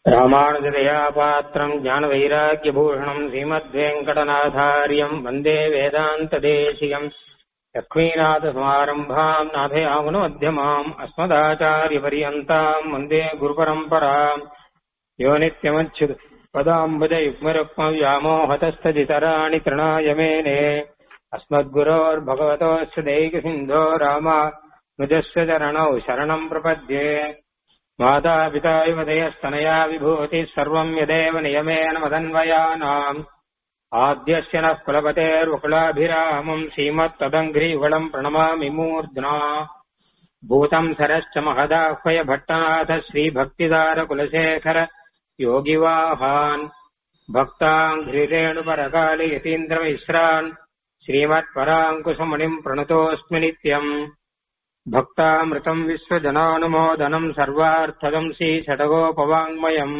ராமானுஜதயா பாத்திரம் ஞான வைராக்கியபூஷணம் ஸ்ரீமத்வேங்கடநாதாரியம் வந்தே வேதாந்ததேசிகம் லக்ஷ்மீநாதசமாரம்பாம் நாதயாமுன மத்தியமாம் அஸ்மதாச்சாரியபரியந்தாம் வந்தே குருபரம்பராம் யோ நித்யமச்சுத் பதாம்புஜ யுக்மருக்மவ்யாமோஹதஸ்ததிதராணி திருணாய மேனே अस्मद्गुरोर्भगवतोऽस्य दैकसिन्धो रामा नुजस्य चरणौ शरणम् प्रपद्ये मातापिता युवदयस्तनया विभूतिः सर्वम् यदेव नियमेन मदन्वयानाम् आद्यस्य नः कुलपतेर्वकुलाभिरामम् श्रीमत्तदङ्घ्रीवलम् प्रणमामि मूर्ध्ना भूतम् सरश्च महदाह्वय भट्टनाथ श्रीभक्तिदारकुलशेखर योगिवाहान् भक्ताङ्घ्रिरेणुपरकालि यतीन्द्रमिश्रान् श्रीमत्पराङ्कुशमुनिम् प्रणतोऽस्मि नित्यम् भक्तामृतम् विश्वजनानुमोदनम् सर्वार्थदम् श्रीषडगोपवाङ्मयम्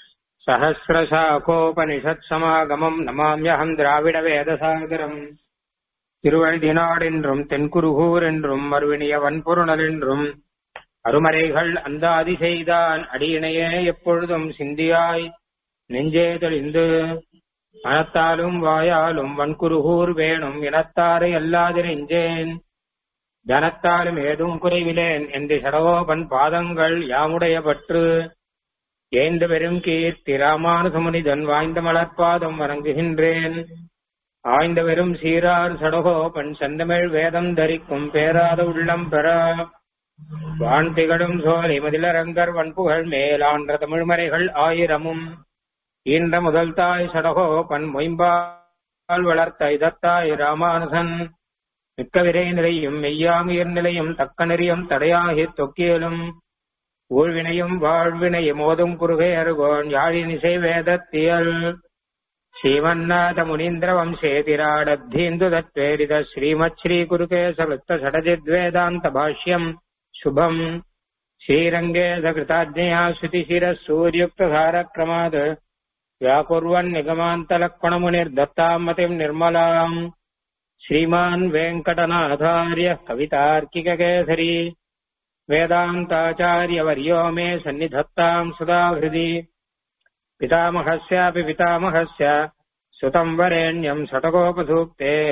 सहस्रशाखोपनिषत्समागमम् नमाम्यहम् द्राविडवेदसागरम् திருவழுதினாடென்றும் தென்குருகூர் என்றும் மறுவினிய வன்பொருணல் என்றும் அருமறைகள் அந்தாதி செய்தான் அடியினையே எப்பொழுதும் சிந்தியாய் நெஞ்சே தெளிந்து மனத்தாலும் வாயாலும் வன்குருகூர் வேணும் இனத்தாரை அல்லாது நெஞ்சேன் தனத்தாலும் ஏதும் குறைவிலேன் என்று சடகோபன் பாதங்கள் யாமுடைய பற்று ஏந்த பெரும் கீர்த்தி ராமானுசமுனிதன் வாய்ந்த மலர்பாதம் வணங்குகின்றேன் ஆய்ந்த வெறும் சீரார் சடகோபன் செந்தமிழ் வேதம் தரிக்கும் பேராத உள்ளம் பெற வான் திகழும் சோலை மதிலரங்கர் வன்புகழ் மேலான்ற தமிழ்மறைகள் ஆயிரமும் ஈன்ற முதல் தாய் சடகோபன் மொயம்பால் வளர்த்த இதத்தாய் ராமானுசன் மிக்க விரை நிலையும் மெய்யாமுயர் நிலையும் தக்க நெறியும் தடையாகி தொக்கியலும் ஊழ்வினையும் வாழ்வினையும் மோதும் குறுகை அருகோன் யாழினிசை வேதத்தியல் ஸ்ரீமன்னாத முனீந்திர வம்சேதிராடத்தீந்து தத்வேரித ஸ்ரீமத் ஸ்ரீ குருகேசவృத்த ஷடஜித்வேதாந்த பாஷ்யம் சுபம் ஸ்ரீரங்கே சகிருதாஜ்ஞயா ஸ்ருதிசிர சூர்யுக்த தாரக்ரமாத் व्याकुर्वन् निगमान्तलक्ष्मणमुनिर्दत्ताम् मतिम् निर्मलाम् श्रीमान् वेङ्कटनाथार्यः कवितार्किककेसरी वेदान्ताचार्यवर्यो मे सन्निधत्ताम् सदा हृदि पितामहस्यापि पितामहस्य सुतम् वरेण्यम् षटकोपसूक्तेः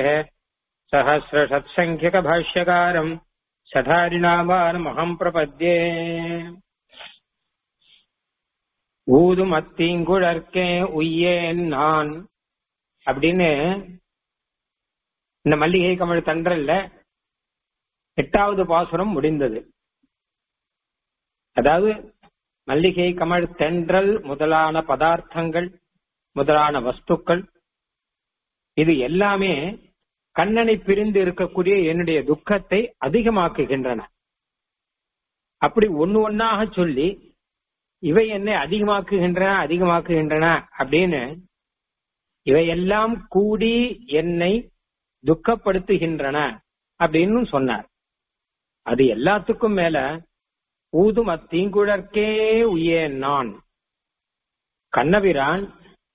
सहस्रषत्सङ्ख्यकभाष्यकारम् शठारिनामानमहम् प्रपद्ये ஊதும் அத்தீங்குழற்கே உய்யேன் நான் அப்படின்னு இந்த மல்லிகை கமல் தன்றல்ல எட்டாவது பாசுரம் முடிந்தது அதாவது மல்லிகை கமல் தென்றல் முதலான பதார்த்தங்கள் முதலான வஸ்துக்கள் இது எல்லாமே கண்ணனை பிரிந்து இருக்கக்கூடிய என்னுடைய துக்கத்தை அதிகமாக்குகின்றன அப்படி ஒன்னு ஒன்னாக சொல்லி இவை என்னை அதிகமாக்குகின்றன அதிகமாக்குகின்றன அப்படின்னு இவையெல்லாம் கூடி என்னை துக்கப்படுத்துகின்றன அப்படின்னு சொன்னார் அது எல்லாத்துக்கும் மேல ஊதும் அத்தீங்குழற்கே உயேன் நான் கண்ணபிரான்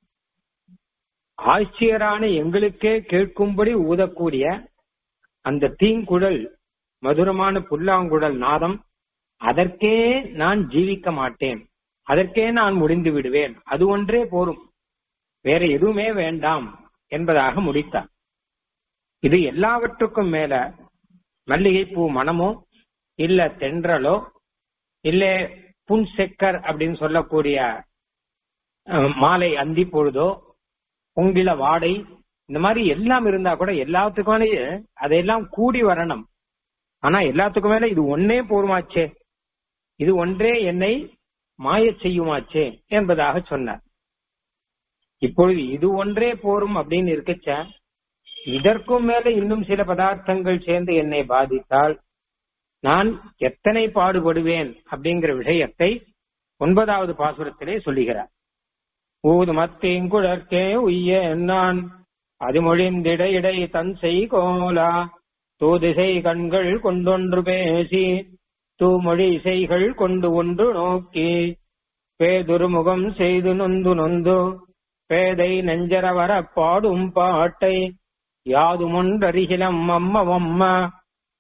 ஆட்சியரான எங்களுக்கே கேட்கும்படி ஊதக்கூடிய அந்த தீங்குழல் மதுரமான புல்லாங்குழல் நாதம் அதற்கே நான் ஜீவிக்க மாட்டேன் அதற்கே நான் முடிந்து விடுவேன் அது ஒன்றே போரும் வேற எதுவுமே வேண்டாம் என்பதாக முடித்தார் இது எல்லாவற்றுக்கும் மேல மல்லிகைப்பூ மனமோ இல்ல தென்றலோ இல்ல புன்செக்கர் அப்படின்னு சொல்லக்கூடிய மாலை அந்தி பொழுதோ பொங்கில வாடை இந்த மாதிரி எல்லாம் இருந்தா கூட எல்லாத்துக்கும் அதையெல்லாம் கூடி வரணும் ஆனா எல்லாத்துக்கும் மேல இது ஒன்னே போருமாச்சே இது ஒன்றே என்னை மாய செய்யுமாச்சே என்பதாக சொன்னார் இப்பொழுது இது ஒன்றே போரும் அப்படின்னு இருக்கச்ச இதற்கும் மேல இன்னும் சில பதார்த்தங்கள் சேர்ந்து என்னை பாதித்தால் நான் எத்தனை பாடுபடுவேன் அப்படிங்கிற விஷயத்தை ஒன்பதாவது பாசுரத்திலே சொல்லுகிறார் ஊதுமத்தீங்குழற்கே உய்ய நான் அதுமொழிந்திட இடை தன் செய் கோலா தூதிசை கண்கள் கொண்டொன்று பேசி தூமொழி இசைகள் கொண்டு ஒன்று நோக்கி பேதுருமுகம் செய்து நொந்து நொந்து பேதை நெஞ்சர வர பாடும் பாட்டை யாதுமொன்றருகிலம் அம்ம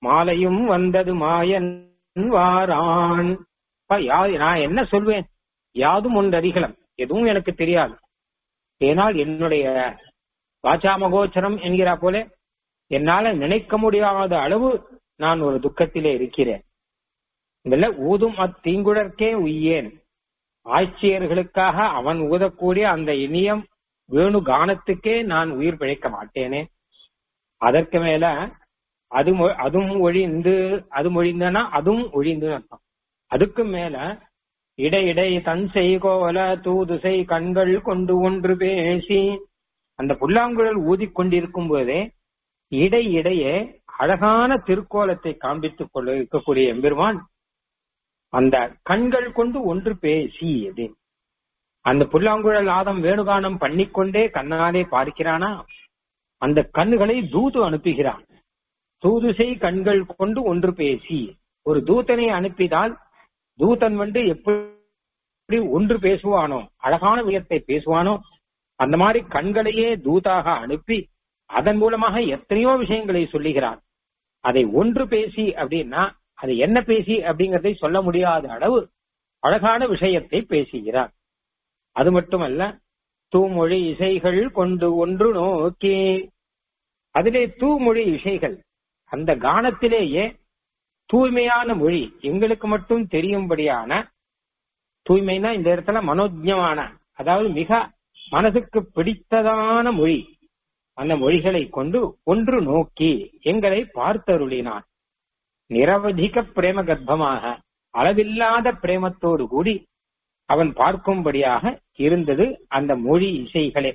மாலையும் வந்தது மாயன் வாரான் நான் என்ன சொல்வேன் யாதும் ஒன்று அறிகலம் எதுவும் எனக்கு தெரியாது ஏனால் என்னுடைய வாச்சாமகோச்சரம் என்கிறா போல என்னால நினைக்க முடியாத அளவு நான் ஒரு துக்கத்திலே இருக்கிறேன் இதுல ஊதும் அத்தீங்குழற்கே உய்யேன் ஆட்சியர்களுக்காக அவன் ஊதக்கூடிய அந்த இனியம் வேணு கானத்துக்கே நான் உயிர் பிழைக்க மாட்டேனே அதற்கு மேல அது மொ- அதுவும் ஒழிந்து அது மொழிந்தனா அதுவும் ஒழிந்து அர்த்தம் அதுக்கு மேல இடையிடை தன் செய்கோல தூதுசை கண்கள் கொண்டு ஒன்று பேசி அந்த புல்லாங்குழல் ஊதிக்கொண்டிருக்கும் போதே இடை இடையே அழகான திருக்கோலத்தை காண்பித்துக் கொள்ள இருக்கக்கூடிய எம்பெருமான் அந்த கண்கள் கொண்டு ஒன்று பேசி அது அந்த புல்லாங்குழல் ஆதம் வேணுகானம் பண்ணிக்கொண்டே கண்ணாலே பார்க்கிறானா அந்த கண்ணுகளை தூது அனுப்புகிறான் தூதுசை கண்கள் கொண்டு ஒன்று பேசி ஒரு தூதனை அனுப்பினால் தூதன் வந்து எப்படி ஒன்று பேசுவானோ அழகான வியத்தை பேசுவானோ அந்த மாதிரி கண்களையே தூதாக அனுப்பி அதன் மூலமாக எத்தனையோ விஷயங்களை சொல்லுகிறான் அதை ஒன்று பேசி அப்படின்னா அது என்ன பேசி அப்படிங்கறதை சொல்ல முடியாத அளவு அழகான விஷயத்தை பேசுகிறார் அது மட்டுமல்ல தூமொழி இசைகள் கொண்டு ஒன்று நோக்கி அதிலே தூமொழி இசைகள் அந்த கானத்திலேயே தூய்மையான மொழி எங்களுக்கு மட்டும் தெரியும்படியான தூய்மைனா இந்த இடத்துல மனோஜமான அதாவது மிக மனதுக்கு பிடித்ததான மொழி அந்த மொழிகளை கொண்டு ஒன்று நோக்கி எங்களை பார்த்தருளினான் நிரவதிக பிரேம கர்ப்பமாக அளவில்லாத பிரேமத்தோடு கூடி அவன் பார்க்கும்படியாக இருந்தது அந்த மொழி இசைகளே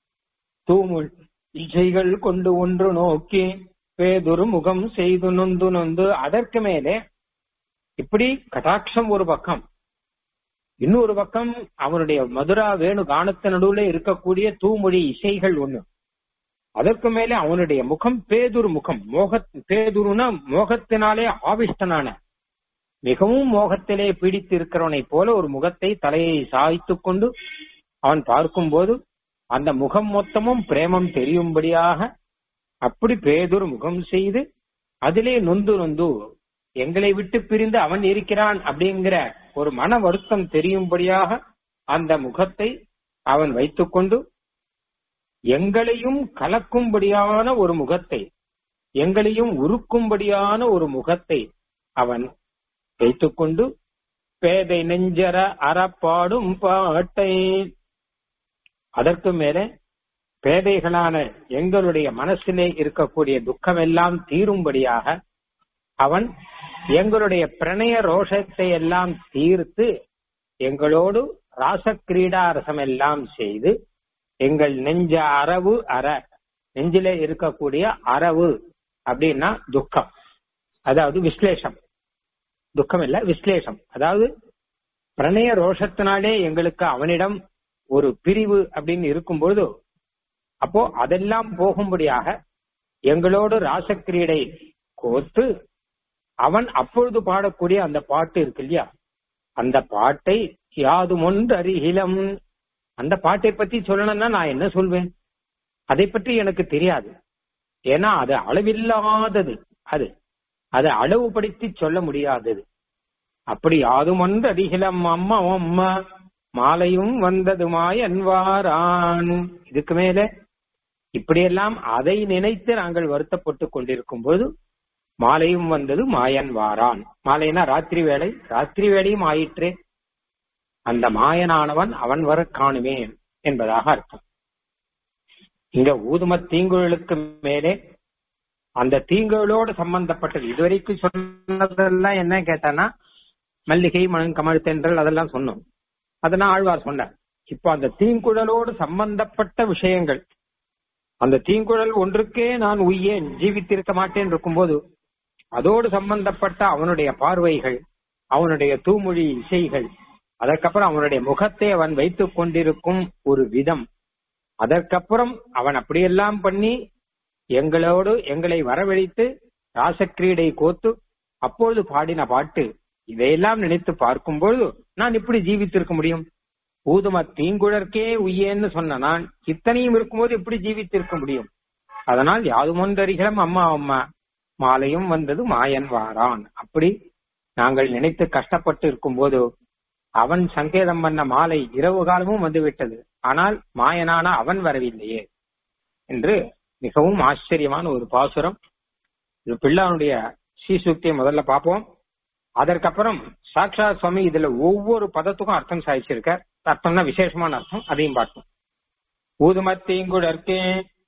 தூமுள் இசைகள் கொண்டு ஒன்று நோக்கி பேதுரு முகம் செய்து நொந்து நொந்து அதற்கு மேலே இப்படி கடாட்சம் ஒரு பக்கம் இன்னொரு பக்கம் அவனுடைய மதுரா வேணு கானத்து நடுவுல இருக்கக்கூடிய தூமொழி இசைகள் ஒண்ணு அதற்கு மேலே அவனுடைய முகம் பேதுரு முகம் மோக பேதுருனா மோகத்தினாலே ஆவிஷ்டனான மிகவும் மோகத்திலே பீடித்து இருக்கிறவனைப் போல ஒரு முகத்தை தலையை சாய்த்துக் கொண்டு அவன் பார்க்கும்போது அந்த முகம் மொத்தமும் பிரேமம் தெரியும்படியாக அப்படி பேதுரு முகம் செய்து அதிலே நொந்து நொந்து எங்களை விட்டு பிரிந்து அவன் இருக்கிறான் அப்படிங்கிற ஒரு மன வருத்தம் தெரியும்படியாக அந்த முகத்தை அவன் வைத்துக்கொண்டு எங்களையும் கலக்கும்படியான ஒரு முகத்தை எங்களையும் உருக்கும்படியான ஒரு முகத்தை அவன் வைத்துக்கொண்டு பேதை நெஞ்சர அறப்பாடும் பாட்டை அதற்கு மேலே பேதைகளான எங்களுடைய மனசிலே இருக்கக்கூடிய துக்கமெல்லாம் தீரும்படியாக அவன் எங்களுடைய பிரணய ரோஷத்தை எல்லாம் தீர்த்து எங்களோடு ராசக்கிரீடா ரசம் எல்லாம் செய்து எங்கள் நெஞ்ச அரவு அற நெஞ்சிலே இருக்கக்கூடிய அரவு அப்படின்னா துக்கம் அதாவது விஸ்லேஷம் துக்கம் இல்ல விஸ்லேஷம் அதாவது பிரணய ரோஷத்தினாலே எங்களுக்கு அவனிடம் ஒரு பிரிவு அப்படின்னு இருக்கும்போது அப்போ அதெல்லாம் போகும்படியாக எங்களோடு ராசக்கிரீடை கோர்த்து அவன் அப்பொழுது பாடக்கூடிய அந்த பாட்டு இருக்கு இல்லையா அந்த பாட்டை யாதும் ஒன்று அருகிலம் அந்த பாட்டை பத்தி சொல்லணும்னா நான் என்ன சொல்வேன் அதை பற்றி எனக்கு தெரியாது ஏன்னா அது அளவில்லாதது அது அதை அளவுபடுத்தி சொல்ல முடியாதது அப்படி யாதும் ஒன்று அடிகிலம் அம்மா அம்மா மாலையும் வந்ததுமாய் அன்வாரான் இதுக்கு மேல இப்படியெல்லாம் அதை நினைத்து நாங்கள் வருத்தப்பட்டு கொண்டிருக்கும் போது மாலையும் வந்தது மாயன் வாரான் மாலைனா ராத்திரி வேலை ராத்திரி வேலையும் ஆயிற்றே அந்த மாயனானவன் அவன் வர காணுவேன் என்பதாக அர்த்தம் இங்க ஊதும தீங்குழலுக்கு மேலே அந்த தீங்குகளோடு சம்பந்தப்பட்டது இதுவரைக்கும் சொன்னதெல்லாம் என்ன கேட்டானா மல்லிகை மண் கமல் தென்றல் அதெல்லாம் சொன்னோம் அதெல்லாம் ஆழ்வார் சொன்னார் இப்போ அந்த தீங்குழலோடு சம்பந்தப்பட்ட விஷயங்கள் அந்த தீங்குழல் ஒன்றுக்கே நான் உய்யேன் ஜீவித்திருக்க மாட்டேன் இருக்கும்போது அதோடு சம்பந்தப்பட்ட அவனுடைய பார்வைகள் அவனுடைய தூமொழி இசைகள் அதற்கப்புறம் அவனுடைய முகத்தை அவன் வைத்துக் கொண்டிருக்கும் ஒரு விதம் அதற்கப்புறம் அவன் அப்படியெல்லாம் பண்ணி எங்களோடு எங்களை வரவழைத்து ராசக்கிரீடை கோத்து அப்பொழுது பாடின பாட்டு இதையெல்லாம் நினைத்து பார்க்கும்போது நான் இப்படி ஜீவித்திருக்க முடியும் ஊதும தீங்குழற்கே உய்யேன்னு சொன்ன நான் இத்தனையும் இருக்கும்போது எப்படி ஜீவித்திருக்க முடியும் அதனால் யாதுமொன்றறிகளும் அம்மா அம்மா மாலையும் வந்தது மாயன் வாரான் அப்படி நாங்கள் நினைத்து கஷ்டப்பட்டு இருக்கும்போது அவன் சங்கேதம் பண்ண மாலை இரவு காலமும் வந்து விட்டது ஆனால் மாயனான அவன் வரவில்லையே என்று மிகவும் ஆச்சரியமான ஒரு பாசுரம் இது பிள்ளானுடைய ஸ்ரீசுக்தியை முதல்ல பார்ப்போம் அதற்கப்புறம் சாட்சாத் சுவாமி இதுல ஒவ்வொரு பதத்துக்கும் அர்த்தம் சாதிச்சிருக்கார் அர்த்தம்னா விசேஷமான அர்த்தம் அதையும் பார்ப்போம் ஊதும் அத்தீங்குடற்கே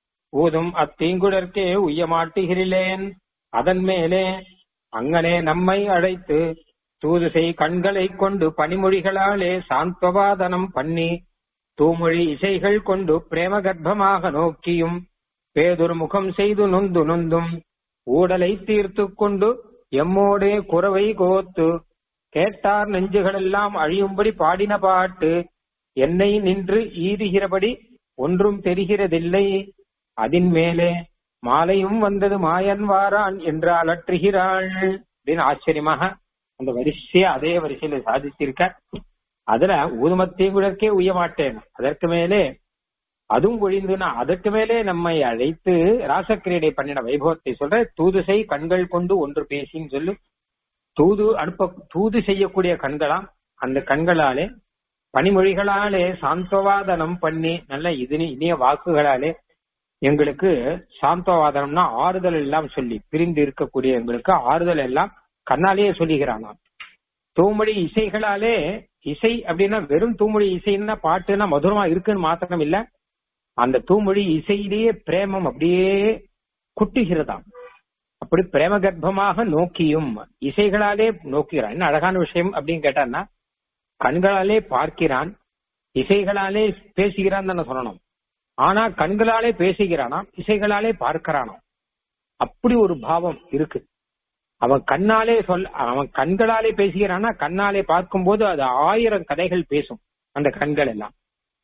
ஊதும் அத்தீங்குடற்கே உய்ய மாட்டுகிறேன் அதன் மேலே அங்கனே நம்மை அழைத்து தூதுசை கண்களை கொண்டு பனிமொழிகளாலே சாந்தவாதனம் பண்ணி தூமொழி இசைகள் கொண்டு பிரேம கர்ப்பமாக நோக்கியும் பேதொரு முகம் செய்து நொந்து நொந்தும் ஊடலை தீர்த்து கொண்டு எம்மோடே குறவை கோத்து கேட்டார் நெஞ்சுகளெல்லாம் அழியும்படி பாடின பாட்டு என்னை நின்று ஈதுகிறபடி ஒன்றும் தெரிகிறதில்லை அதின் மேலே மாலையும் வந்தது மாயன் வாரான் என்று அலற்றுகிறாள் அப்படின்னு ஆச்சரியமாக அந்த வரிசையை அதே வரிசையில சாதிச்சிருக்க அதுல ஊதுமத்தீங்குடற்கே உய்ய மாட்டேன் அதற்கு மேலே அதுவும் ஒழிந்துனா அதற்கு மேலே நம்மை அழைத்து ராசக்கிரீடை பண்ணின வைபவத்தை சொல்ற தூதுசை கண்கள் கொண்டு ஒன்று பேசின்னு சொல்லு தூது அனுப்ப தூது செய்யக்கூடிய கண்களாம் அந்த கண்களாலே பனிமொழிகளாலே சாந்தவாதனம் பண்ணி நல்ல இது இனிய வாக்குகளாலே எங்களுக்கு சாந்தவாதனம்னா ஆறுதல் எல்லாம் சொல்லி பிரிந்து இருக்கக்கூடிய எங்களுக்கு ஆறுதல் எல்லாம் கண்ணாலேயே சொல்லுகிறானாம் தூமொழி இசைகளாலே இசை அப்படின்னா வெறும் தூமொழி இசைன்னா பாட்டுன்னா மதுரமா இருக்குன்னு மாத்திரம் இல்ல அந்த தூமொழி இசையிலேயே பிரேமம் அப்படியே குட்டுகிறதாம் அப்படி பிரேம கர்ப்பமாக நோக்கியும் இசைகளாலே நோக்குகிறான் என்ன அழகான விஷயம் அப்படின்னு கேட்டான்னா கண்களாலே பார்க்கிறான் இசைகளாலே பேசுகிறான் தானே சொல்லணும் ஆனா கண்களாலே பேசுகிறானாம் இசைகளாலே பார்க்கிறானாம் அப்படி ஒரு பாவம் இருக்கு அவன் கண்ணாலே சொல் அவன் கண்களாலே பேசுகிறானா கண்ணாலே பார்க்கும்போது அது ஆயிரம் கதைகள் பேசும் அந்த கண்கள் எல்லாம்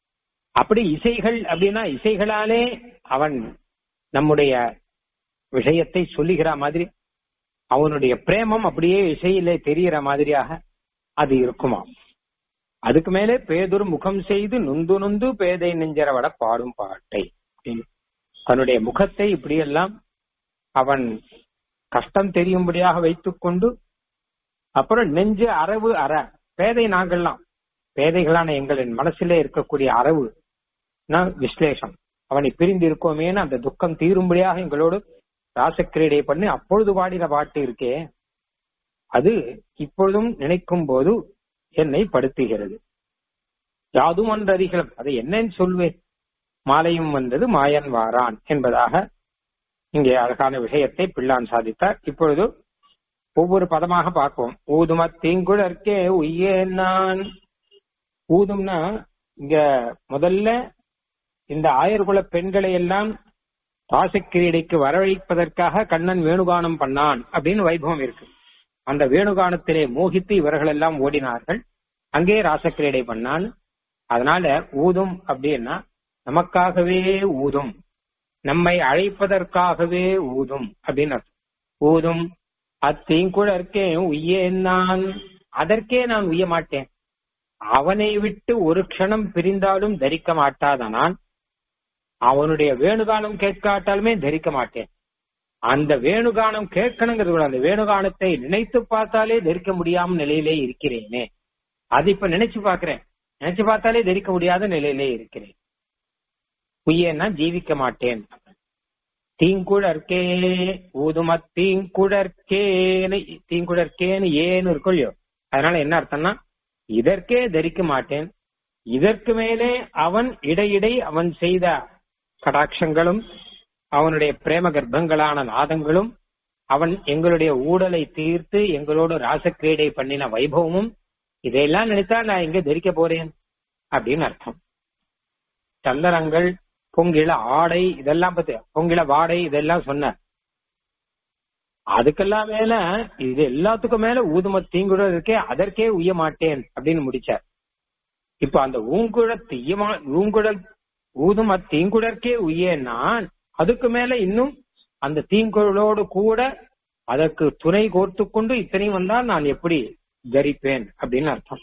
அப்படி இசைகள் அப்படின்னா இசைகளாலே அவன் நம்முடைய விஷயத்தை சொல்லுகிற மாதிரி அவனுடைய பிரேமம் அப்படியே இசையிலே தெரிகிற மாதிரியாக அது இருக்குமா அதுக்கு மேலே பேதொரு முகம் செய்து நொந்து நொந்து பேதை நெஞ்சரவட பாடும் பாட்டை தன்னுடைய முகத்தை இப்படியெல்லாம் அவன் கஷ்டம் தெரியும்படியாக வைத்துக் கொண்டு அப்புறம் நெஞ்சு அரவு அற பேதை நாங்கள்லாம் பேதைகளான எங்களின் மனசிலே இருக்கக்கூடிய அரவு விஸ்லேஷம் அவனை பிரிந்து இருக்கோமேன்னு அந்த துக்கம் தீரும்படியாக எங்களோடு ராசக்கிரீடை பண்ணி அப்பொழுது பாடின பாட்டு இருக்கே அது இப்பொழுதும் நினைக்கும் போது என்னை படுத்துகிறது யாதும் அன்றறிகளும் அதை என்னன்னு சொல்வேன் மாலையும் வந்தது மாயன் வாரான் என்பதாக இங்கே அழகான விஷயத்தை பிள்ளான் சாதித்தார் இப்பொழுது ஒவ்வொரு பதமாக பார்ப்போம் ஊதும தீங்குழற்கே உய்யே நான் ஊதும்னா இங்க முதல்ல இந்த ஆயர்குல பெண்களை எல்லாம் ராசக்கிரீடைக்கு வரவழைப்பதற்காக கண்ணன் வேணுகானம் பண்ணான் அப்படின்னு வைபவம் இருக்கு அந்த வேணுகானத்திலே மோகித்து இவர்கள் எல்லாம் ஓடினார்கள் அங்கே ராசக்கிரீடை பண்ணான் அதனால ஊதும் அப்படின்னா நமக்காகவே ஊதும் நம்மை அழைப்பதற்காகவே ஊதும் அப்படின்னு அர்த்தம் ஊதும் அத்தீங்குழற்கே உய்யேன் நான் அதற்கே நான் உய்ய மாட்டேன் அவனை விட்டு ஒரு க்ஷணம் பிரிந்தாலும் தரிக்க மாட்டாத நான் அவனுடைய வேணுகானம் கேட்காட்டாலுமே தரிக்க மாட்டேன் அந்த வேணுகானம் கேட்கணுங்கிறது கூட அந்த வேணுகானத்தை நினைத்து பார்த்தாலே தரிக்க முடியாம நிலையிலே இருக்கிறேனே அது இப்ப நினைச்சு பாக்குறேன் நினைச்சு பார்த்தாலே தரிக்க முடியாத நிலையிலே இருக்கிறேன் உய்யன்னா ஜீவிக்க மாட்டேன் தீங்குழற்கே ஊதும தீங்குழற்கேன்னு தீங்குழற்கேன்னு ஏன்னு இருக்கும் இல்லையோ அதனால என்ன அர்த்தம்னா இதற்கே தரிக்க மாட்டேன் இதற்கு மேலே அவன் இடையிடை அவன் செய்த கடாட்சங்களும் அவனுடைய பிரேம கர்ப்பங்களான நாதங்களும் அவன் எங்களுடைய ஊடலை தீர்த்து எங்களோடு ராசக்கிரீடை பண்ணின வைபவமும் இதையெல்லாம் நினைத்தா நான் எங்க தரிக்க போறேன் அப்படின்னு அர்த்தம் சந்தனங்கள் பொங்கில ஆடை இதெல்லாம் பத்தி பொங்கில வாடை இதெல்லாம் சொன்ன அதுக்கெல்லாம் மேல இது எல்லாத்துக்கும் மேல ஊதும தீங்குழல் இருக்கே அதற்கே உய்ய மாட்டேன் அப்படின்னு முடிச்சார் இப்ப அந்த ஊங்குழ தீயமா ஊங்குழல் ஊதும் அத்தீங்குழற்கே உய்ய நான் அதுக்கு மேல இன்னும் அந்த தீங்குழலோடு கூட அதற்கு துணை கோர்த்து கொண்டு இத்தனையும் வந்தால் நான் எப்படி தரிப்பேன் அப்படின்னு அர்த்தம்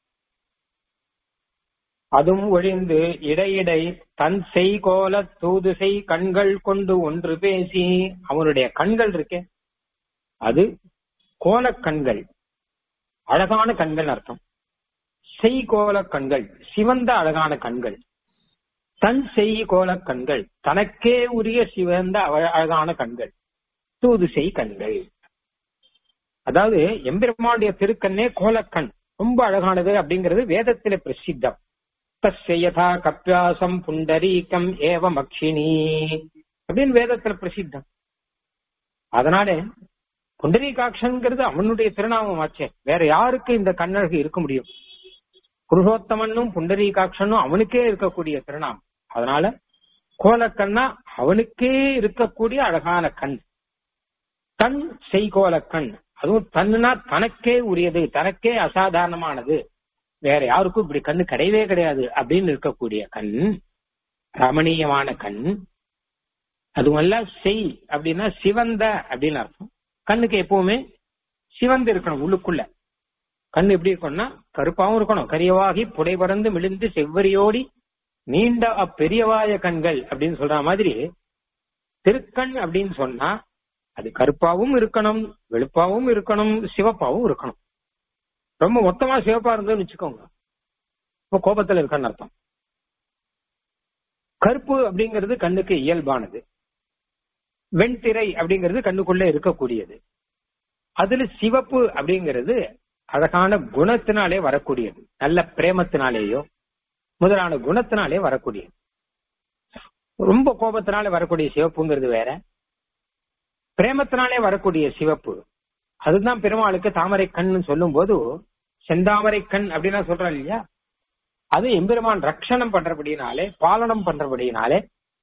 அதுவும் ஒழிந்து இடையிடை தன் செய்கோல தூதுசை கண்கள் கொண்டு ஒன்று பேசி அவனுடைய கண்கள் இருக்கே அது கோலக் கண்கள் அழகான கண்கள் அர்த்தம் செய்கோல கண்கள் சிவந்த அழகான கண்கள் தன் செய்கோல கண்கள் தனக்கே உரிய சிவந்த அழ- அழகான கண்கள் தூது செய் கண்கள் அதாவது எம்பெருமானுடைய திருக்கண்ணே கோலக்கண் ரொம்ப அழகானது அப்படிங்கிறது வேதத்திலே பிரசித்தம் தஸ்ய யதா கப்பியாசம் புண்டரீகம் ஏவ மக்ஷினி அப்படின்னு வேதத்துல பிரசித்தம் அதனால புண்டரீகாட்சன்கிறது அவனுடைய திருநாமம் ஆச்சே வேற யாருக்கு இந்த கண்ணழகு இருக்க முடியும் புருஷோத்தமனும் புண்டரீகாட்சனும் அவனுக்கே இருக்கக்கூடிய திருநாமம் அதனால கோலக்கண்ணா அவனுக்கே இருக்கக்கூடிய அழகான கண் கண் செய்கோல கண் அதுவும் தன்னுனா தனக்கே உரியது தனக்கே அசாதாரணமானது வேற யாருக்கும் இப்படி கண்ணு கிடையவே கிடையாது அப்படின்னு இருக்கக்கூடிய கண் ரமணீயமான கண் அதுவல்ல செய் அப்படின்னா சிவந்த அப்படின்னு அர்த்தம் கண்ணுக்கு எப்பவுமே சிவந்து இருக்கணும் உள்ளுக்குள்ள கண் எப்படி இருக்கணும்னா கருப்பாவும் இருக்கணும் கரியவாகி புடை பறந்து மிளிந்து செவ்வரியோடி நீண்ட அப்பெரியவாய கண்கள் அப்படின்னு சொல்ற மாதிரி திருக்கண் அப்படின்னு சொன்னா அது கருப்பாவும் இருக்கணும் வெளுப்பாவும் இருக்கணும் சிவப்பாவும் இருக்கணும் ரொம்ப மொத்தமா சிவப்பா இருந்ததுன்னு வச்சுக்கோங்க இப்ப கோபத்துல இருக்கான்னு அர்த்தம் கருப்பு அப்படிங்கிறது கண்ணுக்கு இயல்பானது வெண்திரை அப்படிங்கிறது கண்ணுக்குள்ள இருக்கக்கூடியது அதுல சிவப்பு அப்படிங்கிறது அழகான குணத்தினாலே வரக்கூடியது நல்ல பிரேமத்தினாலேயோ முதலான குணத்தினாலே வரக்கூடியது ரொம்ப கோபத்தினாலே வரக்கூடிய சிவப்புங்கிறது வேற பிரேமத்தினாலே வரக்கூடிய சிவப்பு அதுதான் பெருமாளுக்கு தாமரை கண்னு சொல்லும் போது செந்தாமரை கண் அப்படின்னா சொல்றோம் இல்லையா அது எம்பெருமான் ரட்சணம் பண்றபடினாலே பாலனம் பண்றபடினாலே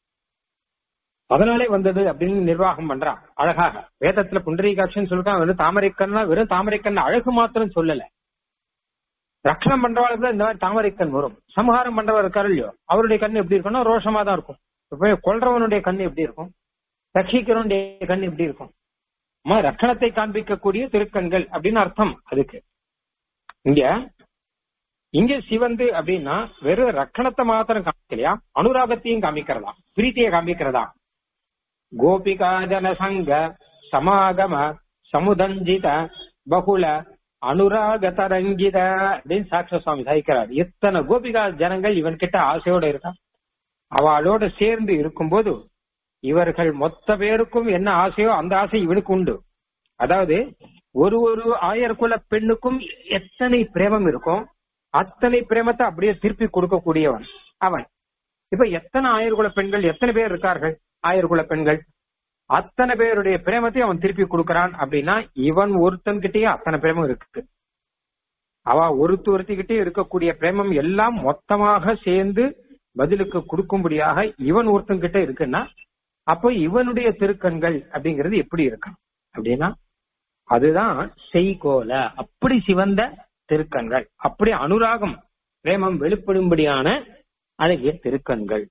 அதனாலே வந்தது அப்படின்னு நிர்வாகம் பண்றான் அழகாக வேதத்துல புண்டரீகாட்சன் சொல்லிருக்கான் வெறும் தாமரைக்கண்ணா வெறும் தாமரைக்கண் அழகு மாத்திரம் சொல்லல ரட்சணம் பண்றவாளுக்கு தான் இந்த மாதிரி தாமரைக்கண் வரும் சம்ஹாரம் பண்றவர் இருக்காரு இல்லையோ அவருடைய கண் எப்படி இருக்கும்னா ரோஷமா தான் இருக்கும் இப்ப கொல்றவனுடைய கண் எப்படி இருக்கும் ரட்சிக்கிறவனுடைய கண் எப்படி இருக்கும் அம்மா ரட்சணத்தை காண்பிக்கக்கூடிய திருக்கண்கள் அப்படின்னு அர்த்தம் அதுக்கு இங்க இங்க சிவந்து அப்படின்னா வெறும் ரட்சணத்தை மாத்திரம் காமிக்கலையா அனுராகத்தையும் காமிக்கிறதா பிரீத்தியை காமிக்கிறதா கோபிகா ஜனசங்க சமாகம சமுதஞ்சித பகுல அனுராக தரங்கித அப்படின்னு சாட்ச சுவாமி சாய்க்கிறார் எத்தனை கோபிகா ஜனங்கள் இவன் கிட்ட ஆசையோட இருக்கா அவளோட சேர்ந்து இருக்கும்போது இவர்கள் மொத்த பேருக்கும் என்ன ஆசையோ அந்த ஆசை இவனுக்கு உண்டு அதாவது ஒரு ஒரு ஆயர்குல பெண்ணுக்கும் எத்தனை பிரேமம் இருக்கும் அத்தனை பிரேமத்தை அப்படியே திருப்பி கொடுக்கக்கூடியவன் அவன் இப்ப எத்தனை ஆயர்குல பெண்கள் எத்தனை பேர் இருக்கார்கள் ஆயர்குல பெண்கள் அத்தனை பேருடைய பிரேமத்தையும் அவன் திருப்பி கொடுக்கறான் அப்படின்னா இவன் ஒருத்தன் கிட்டயே அத்தனை பிரேமம் இருக்கு அவ ஒருத்து ஒருத்திக்கிட்டே இருக்கக்கூடிய பிரேமம் எல்லாம் மொத்தமாக சேர்ந்து பதிலுக்கு கொடுக்கும்படியாக இவன் ஒருத்தன் கிட்ட இருக்குன்னா அப்போ இவனுடைய திருக்கண்கள் அப்படிங்கிறது எப்படி இருக்கும் அப்படின்னா அதுதான் செய்கோல அப்படி சிவந்த திருக்கண்கள் அப்படி அனுராகம் பிரேமம் வெளிப்படும்படியான அழகிய திருக்கண்கள்